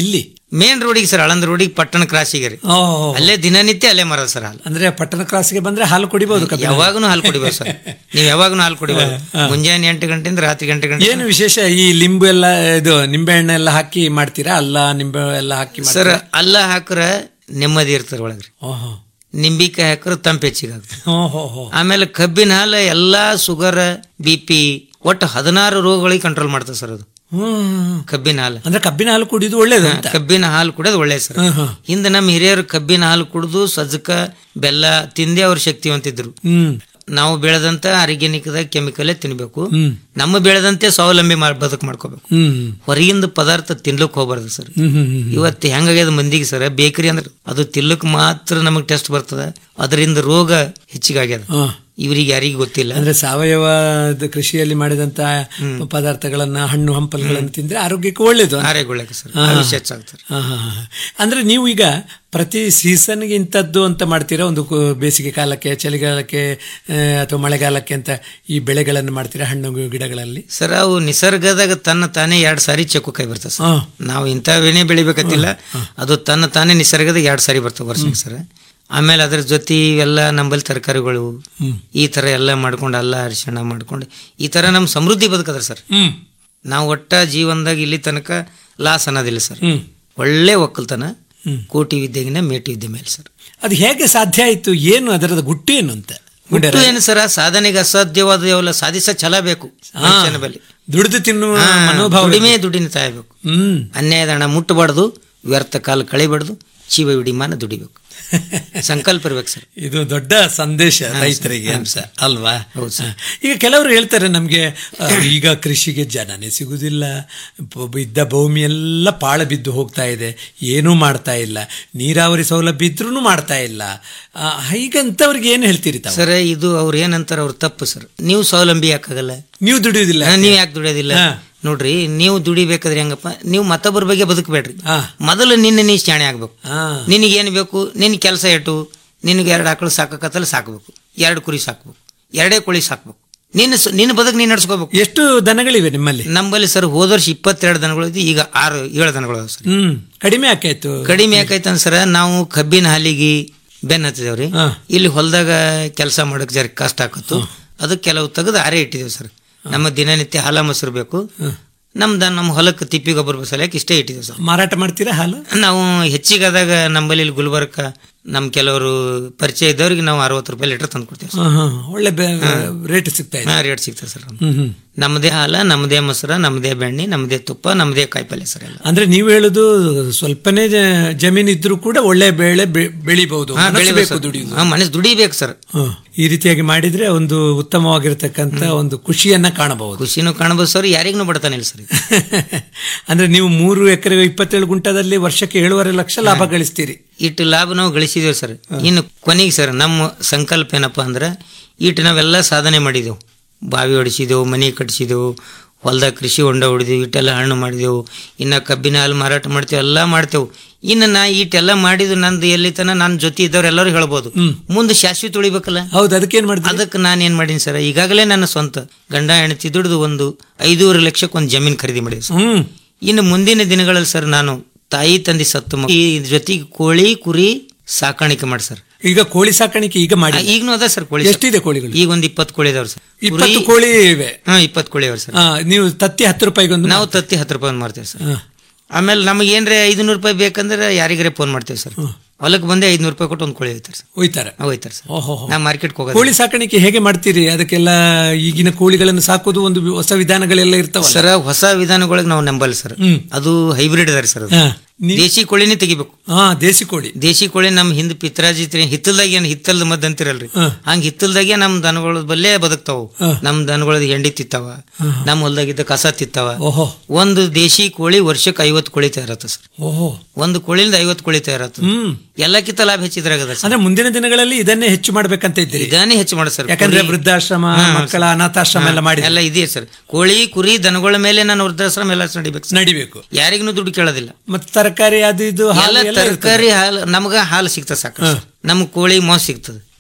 ಮೇನ್ ರೋಡಿಗೆ ಸರ್ ಆಳಂದ ರೋಡಿಗೆ ಪಟ್ಟಣ ಕ್ರಾಸಿಗೆ ರೀ ಓ ಅಲ್ಲೇ ದಿನನಿತ್ಯ ಅಲ್ಲೇ ಮರದ ಸರ್ ಹಾಲು ಅಂದ್ರೆ ಪಟ್ಟಣ ಕ್ರಾಸ್ಗೆ ಬಂದ್ರೆ ಹಾಲು ಕುಡಿಬಹುದು ಕಬ್ಬಿನ ಹಾಲು. ಯಾವಾಗನು ಹಾಲು ಕುಡಿಬೋದು ಸರ್ ನೀವು ಯಾವಾಗನು ಹಾಲು ಕುಡಿಬೋದು ಮುಂಜಾನೆ ಎಂಟು ಗಂಟೆಯಿಂದ ರಾತ್ರಿ ಗಂಟೆ ಗಂಟೆ ಏನು ವಿಶೇಷ ಈ ಲಿಂಬು ಎಲ್ಲ ಇದು ನಿಂಬೆ ಹಣ್ಣು ಎಲ್ಲ ಹಾಕಿ ಮಾಡ್ತೀರಾ ಅಲ್ಲ ನಿಂಬೆ ಎಲ್ಲ ಹಾಕಿ ಸರ್ ಮಾಡ್ತೀರಾ? ಅಲ್ಲ ಹಾಕ್ರ ನೆಮ್ಮದಿ ಇರ್ತದೆ ಒಳಗ್ರಿ ಓಹೋ ನಿಂಬಿಕಾಯಿ ಹಾಕ್ರ ತಂಪು ಹೆಚ್ಚಿಗೆ ಆಗ್ತದೆ ಓಹೋ ಹೋ ಆಮೇಲೆ ಕಬ್ಬಿನ ಹಾಲು ಎಲ್ಲಾ ಶುಗರ್ ಬಿ ಪಿ ಒಟ್ಟು ಹದಿನಾರು ರೋಗಗಳಿಗೆ ಕಂಟ್ರೋಲ್ ಮಾಡ್ತದೆ ಸರ್ ಅದು ಹ್ಮ್ ಕಬ್ಬಿನ ಹಾಲು ಅಂದ್ರೆ ಕಬ್ಬಿನ ಹಾಲು ಕುಡಿಯೋದು ಒಳ್ಳೇದು ಅಂತ ಕಬ್ಬಿನ ಹಾಲು ಕುಡಿಯೋದು ಒಳ್ಳೆ ಸರ್ ಹ್ಮ್, ಹ್ಮ್. ಹಿಂದೆ ನಮ್ಮ ಹಿರಿಯರು ಕಬ್ಬಿನ ಹಾಲು ಕುಡಿದು ಸಜ್ಜಕ ಬೆಲ್ಲ ತಿಂದೇ ಅವ್ರು ಶಕ್ತಿವಂತಿದ್ರು ಹ್ಮ್ ನಾವು ಬೆಳೆದಂತ ಆರ್ಗ್ಯಾನಿಕ್ ಕೆಮಿಕಲ್ ತಿನ್ಬೇಕು ಹ್ಮ್. ನಮ್ಮ ಬೆಳೆದಂತೆ ಸ್ವಾವಲಂಬಿ ಮಾಡ್ ಬದುಕು ಮಾಡ್ಕೋಬೇಕು ಹ್ಮ್ ಹೊರಗಿಂದ ಪದಾರ್ಥ ತಿನ್ಲಕ್ ಹೋಗ್ಬಾರ್ದು ಸರ್ ಹ್ಮ್ ಹ್ಮ್ ಹ್ಮ್ ಇವತ್ತು ಹೆಂಗಾಗ್ಯದ ಮಂದಿಗೆ ಸರ್ ಬೇಕರಿ ಅಂದ್ರೆ ಅದು ತಿನ್ಲಕ್ ಮಾತ್ರ ನಮಗ್ ಟೆಸ್ಟ್ ಬರ್ತದ ಅದರಿಂದ ರೋಗ ಹೆಚ್ಚಿಗಾಗ್ಯದ ಹಾ. ಇವ್ರಿಗೆ ಯಾರಿಗೂ ಗೊತ್ತಿಲ್ಲ ಅಂದ್ರೆ ಸಾವಯವ ಕೃಷಿಯಲ್ಲಿ ಮಾಡಿದಂತ ಪದಾರ್ಥಗಳನ್ನ ಹಣ್ಣು ಹಂಪಲುಗಳನ್ನು ತಿಂದ್ರೆ ಆರೋಗ್ಯಕ್ಕೆ ಒಳ್ಳೇದು ಆರೋಗ್ಯ ಸರ್ ಹಾ. ಆಯುಷ್ಯ ಹೆಚ್ಚಾಗ್ತಾರೆ ಹಾ, ಹಾ, ಹಾ. ಅಂದ್ರೆ ನೀವು ಈಗ ಪ್ರತಿ ಸೀಸನ್ಗೆ ಇಂಥದ್ದು ಅಂತ ಮಾಡ್ತೀರಾ ಒಂದು ಕು- ಬೇಸಿಗೆ ಕಾಲಕ್ಕೆ ಚಳಿಗಾಲಕ್ಕೆ ಆ, ಅಥವಾ ಮಳೆಗಾಲಕ್ಕೆ ಅಂತ ಈ ಬೆಳೆಗಳನ್ನು ಮಾಡ್ತೀರಾ ಹಣ್ಣು ಗಿಡಗಳಲ್ಲಿ ಸರ್ ಅವು ನಿಸರ್ಗದಾಗ ತನ್ನ ತಾನೇ ಎರಡ್ ಸಾರಿ ಚೆಕ್ಕು ಕೈ ಬರ್ತದೆ ಸರ್ ಹಾ. ನಾವು ಇಂಥವೇನೇ ಬೆಳಿಬೇಕಂತಿಲ್ಲ ಅದು ತನ್ನ ತಾನೇ ನಿಸರ್ಗದಾಗ ಎರಡ್ ಸಾರಿ ಬರ್ತವೆ ವರ್ಷಕ್ಕೆ ಸರ್ ಆಮೇಲೆ ಅದ್ರ ಜೊತೆ ಇವೆಲ್ಲ ನಂಬಲ್ಲಿ ತರಕಾರಿಗಳು ಈ ತರ ಎಲ್ಲ ಮಾಡ್ಕೊಂಡು ಅಲ್ಲ ಅರಿಶಿಣ ಮಾಡ್ಕೊಂಡು ಈ ತರ ನಮ್ ಸಮೃದ್ಧಿ ಬದುಕದ್ರ ಸರ್ ಹ್ಮ್ ನಾವು ಒಟ್ಟ ಜೀವನದಾಗ ಇಲ್ಲಿ ತನಕ ಲಾಸ್ ಅನ್ನೋದಿಲ್ಲ ಸರ್ ಹ್ಮ್ ಒಳ್ಳೆ ಒಕ್ಕಲ್ತನ ಕೋಟಿ ವಿದ್ಯೆಗಿನ ಮೇಟಿ ವಿದ್ಯೆ ಮೇಲೆ ಸರ್ ಅದು ಹೇಗೆ ಸಾಧ್ಯ ಆಯ್ತು ಏನು ಅದರದ ಗುಟ್ಟು ಏನು ಅಂತ ಹುಟ್ಟು ಏನು ಸರ ಸಾಧನೆಗೆ ಅಸಾಧ್ಯವಾದ ಯಾವಲ್ಲ ಸಾಧಿಸ ಛಲ ಬೇಕು ಮನುಷ್ಯನ ಬಳಿ ದುಡಿದು ತಿನ್ನುವ ಹಾ, ಮನೋಭಾವ ದುಡಿಮೆ ದುಡಿನ ತಾಯಬೇಕು ಹ್ಮ್ ಅನ್ಯಾಯದ ಹಣ ಮುಟ್ಟಬಾರ್ದು ವ್ಯರ್ಥ ಕಾಲ ಕಳಿಬಾರ್ದು ಜೀವ ವಿಡಿಮಾನ ದುಡಿಬೇಕು ಸಂಕಲ್ಪ ಇರ್ಬೇಕು ಸರ್ ಇದು ದೊಡ್ಡ ಸಂದೇಶ ರೈತರಿಗೆ ಅಂತ ಅಲ್ವಾ ಹೌದು ಸರ್. ಹಾ. ಈಗ ಕೆಲವರು ಹೇಳ್ತಾರೆ ನಮ್ಗೆ ಆ, ಈಗ ಕೃಷಿಗೆ ಜನನೇ ಸಿಗುದಿಲ್ಲ ಬ- ಇದ್ದ ಭೂಮಿ ಎಲ್ಲ ಪಾಳ ಬಿದ್ದು ಹೋಗ್ತಾ ಇದೆ ಏನೂ ಮಾಡ್ತಾ ಇಲ್ಲ ನೀರಾವರಿ ಸೌಲಭ್ಯ ಇದ್ರೂ ಮಾಡ್ತಾ ಇಲ್ಲ ಆ, ಹೀಗಂತವ್ರಿಗೆ ಏನ್ ಹೇಳ್ತೀರಿ ತಾವು ಸರ್ ಇದು ಅವ್ರು ಏನಂತಾರ ಅವ್ರ ತಪ್ಪು ಸರ್ ನೀವು ಸ್ವಾವಲಂಬಿ ಯಾಕಾಗಲ್ಲ ನೀವು ದುಡಿಯೋದಿಲ್ಲ ನೀವು ಯಾಕೆ ದುಡಿಯೋದಿಲ್ಲ ಹಾ. ನೋಡ್ರಿ ನೀವು ದುಡಿಬೇಕಾದ್ರೆ ಹೆಂಗಪ್ಪ ನೀವು ಮತ್ತೊಬ್ಬರ ಬಗ್ಗೆ ಬದುಕಬೇಡ್ರಿ ಹಾ. ಮೊದಲು ನಿನ್ನೆ ನೀ ಶಾಣೆ ಆಗ್ಬೇಕು ಹಾ. ನಿನಗೇನು ಬೇಕು ನಿನ್ ಕೆಲಸ ಇಟ್ಟು ನಿನಗೆ ಎರಡು ಆಕಳು ಸಾಕಕತ್ತಲ್ಲ ಸಾಕಬೇಕು ಎರಡು ಕುರಿ ಸಾಕ್ಬೇಕು ಎರಡೇ ಕೋಳಿ ಸಾಕ್ಬೇಕು ನಿನ್ನ ಸ- ನಿನ್ನ ಬದುಕು ನೀನು ನಡ್ಸ್ಕೋಬೇಕು ಎಷ್ಟು ದನಗಳಿವೆ ನಿಮ್ಮಲ್ಲಿ ನಮ್ಮಲ್ಲಿ ಸರ್ ಹೋದ ವರ್ಷ ಇಪ್ಪತ್ತೆರಡು ದನಗಳು ಇದ್ದು ಈಗ ಆರು ಏಳು ದನಗಳು ಅದಾವ ಸರ್ ಹ್ಮ್ ಕಡಿಮೆ ಆಕಾಯ್ತು ಕಡಿಮೆ ಯಾಕೈತಂದ್ ಸರ ನಾವು ಕಬ್ಬಿನ ಹಾಲಿಗೆ ಬೆನ್ ಹತ್ತಿದೇವ್ರಿ ಹಾ. ಇಲ್ಲಿ ಹೊಲದಾಗ ಕೆಲಸ ಮಾಡಕ್ ಜರ ಕಷ್ಟ ಆಕತ್ತು ಅದಕ್ಕೆ ಕೆಲವು ತೆಗೆದು ಆರೇ ಇಟ್ಟಿದ್ದೇವೆ ಸರ್ ನಮ್ಮ ದಿನನಿತ್ಯ ಹಾಲ ಮೊಸರು ಬೇಕು ನಮ್ದು ನಮ್ಮ ಹೊಲಕ್ಕೆ ತಿಪ್ಪಿ ಗೊಬ್ಬರ ಬಸಲಕ್ಕೆ ಇಷ್ಟೇ ಇಟ್ಟಿದ್ದೇವೆ ಸರ್ ಮಾರಾಟ ಮಾಡ್ತೀರಾ ಹಾಲು ನಾವು ಹೆಚ್ಚಿಗಾದಾಗ ನಮ್ಮಲ್ಲಿ ಇಲ್ಲಿ ಗುಲ್ಬರ್ಗ ನಮ್ ಕೆಲವರು ಪರಿಚಯ ಇದ್ದವ್ರಿಗೆ ನಾವು ಅರವತ್ತು ರೂಪಾಯಿ ಲೀಟರ್ ತಂದು ಕೊಡ್ತೇವೆ ಸರ್ ಹಾ, ಹಾ. ಒಳ್ಳೆ ರೇಟ್ ಸಿಗ್ತಾ ಇದೆ ಹಾ ರೇಟ್ ಸಿಗ್ತದೆ ಸರ್ ಹ್ಮ್ ಹ್ಮ್ ನಮ್ಮದೇ ಹಾಲ ನಮ್ಮದೇ ಮೊಸರ ನಮ್ಮದೇ ಬೆಣ್ಣೆ ನಮ್ಮದೇ ತುಪ್ಪ ನಮ್ಮದೇ ಕಾಯಿಪಲ್ಯ ಸರ್ ಎಲ್ಲ ಅಂದ್ರೆ ನೀವು ಹೇಳುದು ಸ್ವಲ್ಪನೇ ಜ- ಜಮೀನು ಇದ್ರೂ ಕೂಡ ಒಳ್ಳೆ ಬೆಳೆ ಬೆ- ಬೆಳಿಬಹುದು ಹಾ, ಮನಸ್ಸು ಬೆಳಿಬೇಕು ಬೇಕು ಸರ್. ದುಡಿಯುವುದು ಹಾ, ಮನಸ್ಸು ದುಡಿಬೇಕು ಸರ್ ಹ. ಈ ರೀತಿಯಾಗಿ ಮಾಡಿದ್ರೆ ಒಂದು ಉತ್ತಮವಾಗಿರ್ತಕ್ಕಂತ ಒಂದು ಖುಷಿಯನ್ನ ಕಾಣಬಹುದು ಖುಷಿನೂ ಕಾಣಬಹುದು ಸರ್ ಯಾರಿಗೂ ಬಡತಾನಿಲ್ಲ ಸರ್ ಇದು. ಅಂದ್ರೆ ನೀವು ಮೂರು ಎಕರೆ ಇಪ್ಪತ್ತೇಳು ಗುಂಟದಲ್ಲಿ ವರ್ಷಕ್ಕೆ ಏಳುವರೆ ಲಕ್ಷ ಲಾಭ ಗಳಿಸ್ತೀರಿ ಇಟ್ಟು ಲಾಭ ನಾವು ಗಳಿಸಿದೇವು ಸರ್ ಇನ್ನು ಕೊನೆಗೆ ಸರ್ ನಮ್ಮ ಸಂಕಲ್ಪ ಏನಪ್ಪಾ ಅಂದ್ರೆ ಇಟ್ಟು ನಾವೆಲ್ಲ ಸಾಧನೆ ಮಾಡಿದೆವು ಬಾವಿ ಹೊಡಿಸಿದೆವು ಮನೆ ಕಟ್ಟಿಸಿದೆವು ಹೊಲ್ದಾಗ ಕೃಷಿ ಹೊಂಡ ಹೊಡಿದೆವು ಇಟ್ಟೆಲ್ಲ ಹಣ್ಣು ಮಾಡಿದೆವು ಇನ್ನು ಕಬ್ಬಿನ ಹಾಲು ಮಾರಾಟ ಮಾಡ್ತೇವೆ ಎಲ್ಲ ಮಾಡ್ತೇವೆ ಇನ್ನು ನಾ ಇಟ್ಟೆಲ್ಲ ಮಾಡಿದ್ದು ನಂದು ಎಲ್ಲಿ ತನ ನನ್ನ ಜೊತೆ ಇದ್ದವ್ರು ಎಲ್ಲರೂ ಹೇಳ್ಬೋದು ಮುಂದೆ ಶಾಶ್ವತ ಉಳಿಬೇಕಲ್ಲ ಹೌದು ಅದಕ್ಕೇನ್ ಮಾಡಿದ್ರಿ ಅದಕ್ಕೆ ನಾನು ಏನ್ ಮಾಡೀನಿ ಸರ್ ಈಗಾಗಲೇ ನನ್ನ ಸ್ವಂತ ಗಂಡ ಹೆಂಡತಿ ದುಡಿದು ಒಂದು ಐದೂವರೆ ಲಕ್ಷಕ್ಕೆ ಒಂದು ಜಮೀನು ಖರೀದಿ ಮಾಡಿದೆ ಸರ್ ಹ್ಮ್ ಇನ್ನು ಮುಂದಿನ ದಿನಗಳಲ್ಲಿ ಸರ್ ನಾನು ತಾಯಿ ತಂದೆ ಸತ್ತು ಮಕ್ಕಳು, ಈ ಜೊತೆಗೆ ಕೋಳಿ ಕುರಿ ಸಾಕಾಣಿಕೆ ಮಾಡಿ ಸರ್ ಈಗ ಕೋಳಿ ಸಾಕಾಣಿಕೆ ಈಗ ಮಾಡಿ ಈಗನೂ ಅದ ಸರ್ ಕೋಳಿ ಎಷ್ಟಿದೆ ಕೋಳಿಗಳು ಈಗ ಒಂದು ಇಪ್ಪತ್ತು ಕೋಳಿ ಇದಾವ್ರಿ ಸರ್ ಇಪ್ಪತ್ತು ಕೋಳಿ ಇವೆ ಹಾ ಇಪ್ಪತ್ತು ಕೋಳಿ ಅವ ಸರ್ ಆ, ನೀವು ತತ್ತಿ ಹತ್ತು ರೂಪಾಯಿಗೊಂದು ನಾವು ತತ್ತಿ ಹತ್ತು ರೂಪಾಯಿ ಮಾಡ್ತೇವೆ ಸರ್ ಹಾ. ಆಮೇಲೆ ನಮಗೆ ಏನ್ರೆ ಐದುನೂರು ರೂಪಾಯಿ ಬೇಕಂದ್ರೆ ಯಾರಿಗಾರೆ ಫೋನ್ ಮಾಡ್ತೇವೆ ಸರ್ ಹೊಲಕ್ಕೆ ಬಂದೆ ಐದುನೂರು ರೂಪಾಯಿ ಕೊಟ್ಟು ಒಂದು ಕೋಳಿ ಹೋಯ್ತಾರೆ ಸರ್ ಒಯ್ತಾರೆ ಹೋಯ್ತಾರೆ ಸರ್ ಓಹೋ ನಾ ಮಾರ್ಕೆಟ್ಗೆ ಹೋಗೋದು ಕೋಳಿ ಸಾಕಾಣಿಕೆ ಹೇಗೆ ಮಾಡ್ತೀರಿ ಅದಕ್ಕೆಲ್ಲ ಈಗಿನ ಕೋಳಿಗಳನ್ನು ಸಾಕೋದು ಒಂದು ಹೊಸ ವಿಧಾನಗಳೆಲ್ಲ ಇರ್ತಾವ ಸರ್ ಹೊಸ ವಿಧಾನಗಳಿಗೆ ನಾವು ನಂಬಲ್ಲ ಸರ್ ಹ್ಮ್. ಅದು ಹೈಬ್ರಿಡ್ ಅದಾರಿ ಸರ್ ಅದು. ಹಾ. ನೀ- ದೇಶಿ ಕೋಳಿನೇ ತೆಗಿಬೇಕು ಹಾ ದೇಸಿ ಕೋಳಿ ದೇಶಿ ಕೋಳಿ ನಮ್ ಹಿಂದ್ ಪಿತ್ರಾಜಿ ಹಿತ್ತಲ್ದಾಗ ಏನ್ ಹಿತ್ತಲ್ದ ಮದ್ದ ಅಂತಿರಲ್ರಿ ಹಾ. ಹಂಗ ಹಿತ್ತಲ್ದಾಗೆ ನಮ್ ದನಗಳ ಬಲ್ಲೇ ಬದುಕ್ತಾವ ಹಾ. ನಮ್ ದನಗಳದ ಹೆಂಡಿ ತಿತ್ತಾವ ನಮ್ ಹೊಲ್ದಾಗಿದ್ದ ಕಸ ತಿತ್ತಾವ ಓಹೋ ಒಂದು ದೇಶಿ ಕೋಳಿ ವರ್ಷಕ್ಕೆ ಐವತ್ತು ಕೋಳಿ ತಯಾರತ್ತ ಸರ್ ಓಹೋ ಒಂದು ಕೋಳಿಯಿಂದ ಐವತ್ತು ಕೋಳಿ ತಯಾರತ್ತ ಹ್ಮ್ ಎಲ್ಲಕ್ಕಿಂತ ಲಾಭ ಹೆಚ್ಚಿದ್ರಾಗದ ಸರ್ ಅಂದ್ರೆ ಮುಂದಿನ ದಿನಗಳಲ್ಲಿ ಇದನ್ನೇ ಹೆಚ್ಚು ಮಾಡ್ಬೇಕಂತ ಇದ್ದೀರಿ ಇದಾನೇ ಹೆಚ್ಚು ಮಾಡ ಸರ್ ಯಾಕಂದ್ರೆ ಕುರಿ- ವೃದ್ಧಾಶ್ರಮ ಹಾ, ಮಕ್ಕಳ ಅನಾಥಾಶ್ರಮ ಎಲ್ಲ ಮಾಡಿ ಎಲ್ಲ ಇದೆ ಸರ್ ಕೋಳಿ ಕುರಿ ದನಗಳ ಮೇಲೆ ನಾನು ವೃದ್ಧಾಶ್ರಮ ಎಲ್ಲ ನಡಿಬೇಕು ಸರ್. ನಡಿಬೇಕು ಯಾರಿಗೂ ದುಡ್ಡು ಕೇಳೋದಿಲ್ಲ ಮತ್ತೆ ತರಕಾರಿ ಅದು ಇದು ಹಾಲು ಎಲ್ಲ ಎಲ್ಲ ಇರ್ತದೆ. ತರಕಾರಿ ಹಾಲು ನಮ್ಗ ಹಾಲು ಸಿಗ್ತದೆ ಸಾಕು ನಮ್ ಕೋಳಿ ಮಾಂಸ ಸಿಗ್ತದೆ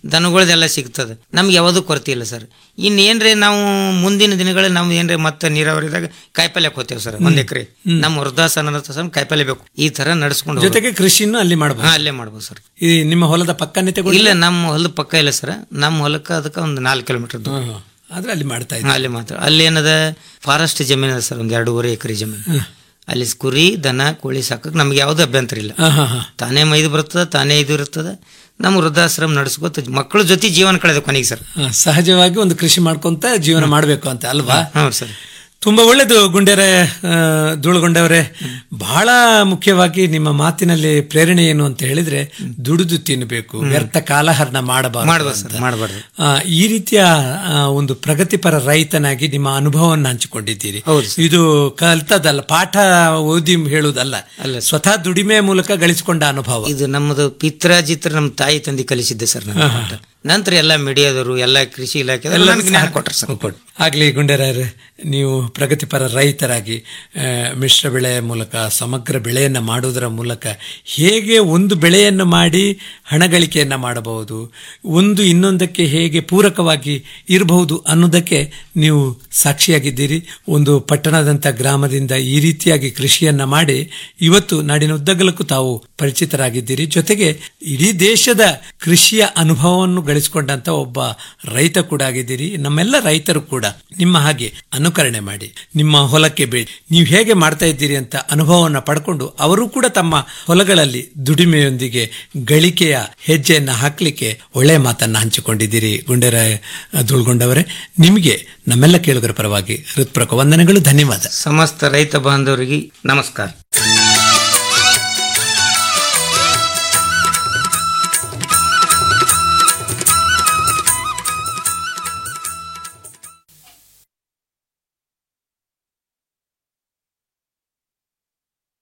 ದನಗಳದೆಲ್ಲ ಸಿಗ್ತದೆ ನಮ್ಗೆ ಯಾವುದು ಕೊರತೆ ಇಲ್ಲ ಸರ್ ಇನ್ನೇನ್ರಿ ನಾವು ಮುಂದಿನ ದಿನಗಳಲ್ಲಿ ನಾವು ಏನ್ರಿ ಮತ್ತೆ ನೀರಾವರಿದಾಗ ಕಾಯಿಪಲ್ಯಕ್ಕೆ ಹೋಗ್ತೇವೆ ಸರ್ ಒಂದ್ ಎಕರೆ ನಮ್ಮ ವೃದ್ಧಾಸನ ಕಾಯಿಪಲ್ಯ ಬೇಕು ಈ ತರ ನಡ್ಸ್ಕೊಂಡು ಹೋಗ್ಬೇಕು. ಜೊತೆಗೆ ಕೃಷಿನೂ ಅಲ್ಲಿ ಮಾಡಬಹುದು ಹಾ, ಅಲ್ಲೇ ಮಾಡ್ಬೋದು ಸರ್ ಈ ನಿಮ್ಮ ಹೊಲದ ಪಕ್ಕನೇ ತಗೊಂಡು ಇಲ್ಲ ನಮ್ಮ ಹೊಲದ ಪಕ್ಕ ಇಲ್ಲ ಸರ್ ನಮ್ಮ ಹೊಲಕ್ಕೆ ಅದಕ್ಕೆ ಒಂದು ನಾಲ್ಕು ಕಿಲೋಮೀಟರ್ ದೂರ ಆದ್ರೆ ಅಲ್ಲಿ ಮಾಡ್ತಾ ಹಾ, ಇದ್ದಾರೆ ಅಲ್ಲಿ ಮಾತ್ರ ಅಲ್ಲಿ ಏನದ ಫಾರೆಸ್ಟ್ ಜಮೀನು ಅದ ಸರ್ ಒಂದು ಎರಡೂವರೆ ಎಕರೆ ಜಮೀನು ಅಲ್ಲಿ ಕುರಿ ದನ ಕೋಳಿ ಸಾಕಕ್ಕೆ ನಮ್ಗೆ ಯಾವ್ದು ಅಭ್ಯಂತರ ಇಲ್ಲ ಹಾ, ಹಾ, ಹಾ. ತಾನೇ ಮೈದು ಬರ್ತದ ತಾನೇ ಇದು ಇರ್ತದ ನಮ್ಮ ವೃದ್ಧಾಶ್ರಮ ನಡೆಸ್ಕೊತ ಮಕ್ಕಳ ಜೊತೆ ಜೀವನ ಕಳೆದ ಕೊನೆಗೆ ಸರ್ ಹಾ, ಸಹಜವಾಗಿ ಒಂದು ಕೃಷಿ ಮಾಡ್ಕೊಂತ ಜೀವನ ಮಾಡಬೇಕು ಅಂತ ಅಲ್ವಾ ಹೌದು ಸರ್ ತುಂಬಾ ಒಳ್ಳೇದು ಗುಂಡೆರೆ ಧೂಳುಗೊಂಡವರೇ ಬಹಳ ಮುಖ್ಯವಾಗಿ ನಿಮ್ಮ ಮಾತಿನಲ್ಲಿ ಪ್ರೇರಣೆ ಏನು ಅಂತ ಹೇಳಿದ್ರೆ ದುಡಿದು ತಿನ್ನಬೇಕು ವ್ಯರ್ಥ ಕಾಲಹರಣ ಮಾಡಬಾರದು ಮಾಡ್ಬಾರ್ದು ಅಂತ. ಸರ್, ಮಾಡ್ಬಾರ್ದು. ಆ, ಈ ರೀತಿಯ ಆ, ಒಂದು ಪ್ರಗತಿಪರ ರೈತನಾಗಿ ನಿಮ್ಮ ಅನುಭವವನ್ನು ಹಂಚಿಕೊಂಡಿದ್ದೀರಿ ಇದು ಕಲ್ತದಲ್ಲ ಪಾಠ ಓದಿ ಹೇಳುವುದಲ್ಲ ಅಲ್ಲ ಸ್ವತಃ ದುಡಿಮೆ ಮೂಲಕ ಗಳಿಸಿಕೊಂಡ ಅನುಭವ ಇದು ನಮ್ಮದು ಪಿತ್ರಾಜಿತ್ರ ನಮ್ಮ ತಾಯಿ ತಂದೆ ಕಲಿಸಿದ್ದೆ ಸರ್ ನಮ್ಗೆ ಪಾಠ. ನಂತರ ಎಲ್ಲ ಮೀಡಿಯಾದವರು ಎಲ್ಲ ಕೃಷಿ ಇಲಾಖೆ ಎಲ್ಲ ನನಗೆ ಜ್ಞಾನ ಕೊಟ್ರು ಸರ್ ಆಗ್ಲಿ ಗುಂಡೆರಾಯರೇ ನೀವು ಪ್ರಗತಿಪರ ರೈತರಾಗಿ ಆ, ಮಿಶ್ರ ಬೆಳೆ ಮೂಲಕ ಸಮಗ್ರ ಬೆಳೆಯನ್ನು ಮಾಡುವುದರ ಮೂಲಕ ಹೇಗೆ ಒಂದು ಬೆಳೆಯನ್ನು ಮಾಡಿ ಹಣ ಗಳಿಕೆಯನ್ನು ಮಾಡಬಹುದು ಒಂದು ಇನ್ನೊಂದಕ್ಕೆ ಹೇಗೆ ಪೂರಕವಾಗಿ ಇರಬಹುದು ಅನ್ನೋದಕ್ಕೆ ನೀವು ಸಾಕ್ಷಿಯಾಗಿದ್ದೀರಿ ಒಂದು ಪಟ್ಟಣದಂಥ ಗ್ರಾಮದಿಂದ ಈ ರೀತಿಯಾಗಿ ಕೃಷಿಯನ್ನ ಮಾಡಿ ಇವತ್ತು ನಾಡಿನ ಉದ್ದಗಲಕ್ಕೂ ತಾವು ಪರಿಚಿತರಾಗಿದ್ದೀರಿ ಜೊತೆಗೆ ಇಡೀ ದೇಶದ ಕೃಷಿಯ ಅನುಭವವನ್ನು ಗಳಿಸಿಕೊಂಡಂತ ಒಬ್ಬ ರೈತ ಕೂಡ ಆಗಿದ್ದೀರಿ ನಮ್ಮೆಲ್ಲ ರೈತರು ಕೂಡ ನಿಮ್ಮ ಹಾಗೆ ಅನುಕರಣೆ ಮಾಡಿ ನಿಮ್ಮ ಹೊಲಕ್ಕೆ ಬೇಡಿ ನೀವು ಹೇಗೆ ಮಾಡ್ತಾ ಇದ್ದೀರಿ ಅಂತ ಅನುಭವವನ್ನು ಪಡ್ಕೊಂಡು ಅವರು ಕೂಡ ತಮ್ಮ ಹೊಲಗಳಲ್ಲಿ ದುಡಿಮೆಯೊಂದಿಗೆ ಗಳಿಕೆಯ ಹೆಜ್ಜೆಯನ್ನ ಹಾಕ್ಲಿಕ್ಕೆ ಒಳ್ಳೆಯ ಮಾತನ್ನ ಹಂಚಿಕೊಂಡಿದ್ದೀರಿ ಗುಂಡೆರಾಯ ಧೂಳ್ಗೊಂಡವರೇ ನಿಮಗೆ ನಮ್ಮೆಲ್ಲ ಕೇಳುಗರ ಪರವಾಗಿ ಹೃತ್ಪೂರ್ವಕ ವಂದನೆಗಳು ಧನ್ಯವಾದ ಸಮಸ್ತ ರೈತ ಬಾಂಧವರಿಗೆ ನಮಸ್ಕಾರ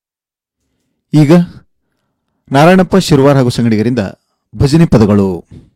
ಈಗ ನಾರಾಯಣಪ್ಪ ಶಿರ್ವಾರ್ ಹಾಗೂ ಸಂಗಡಿಗರಿಂದ ಭಜನೆ ಪದಗಳು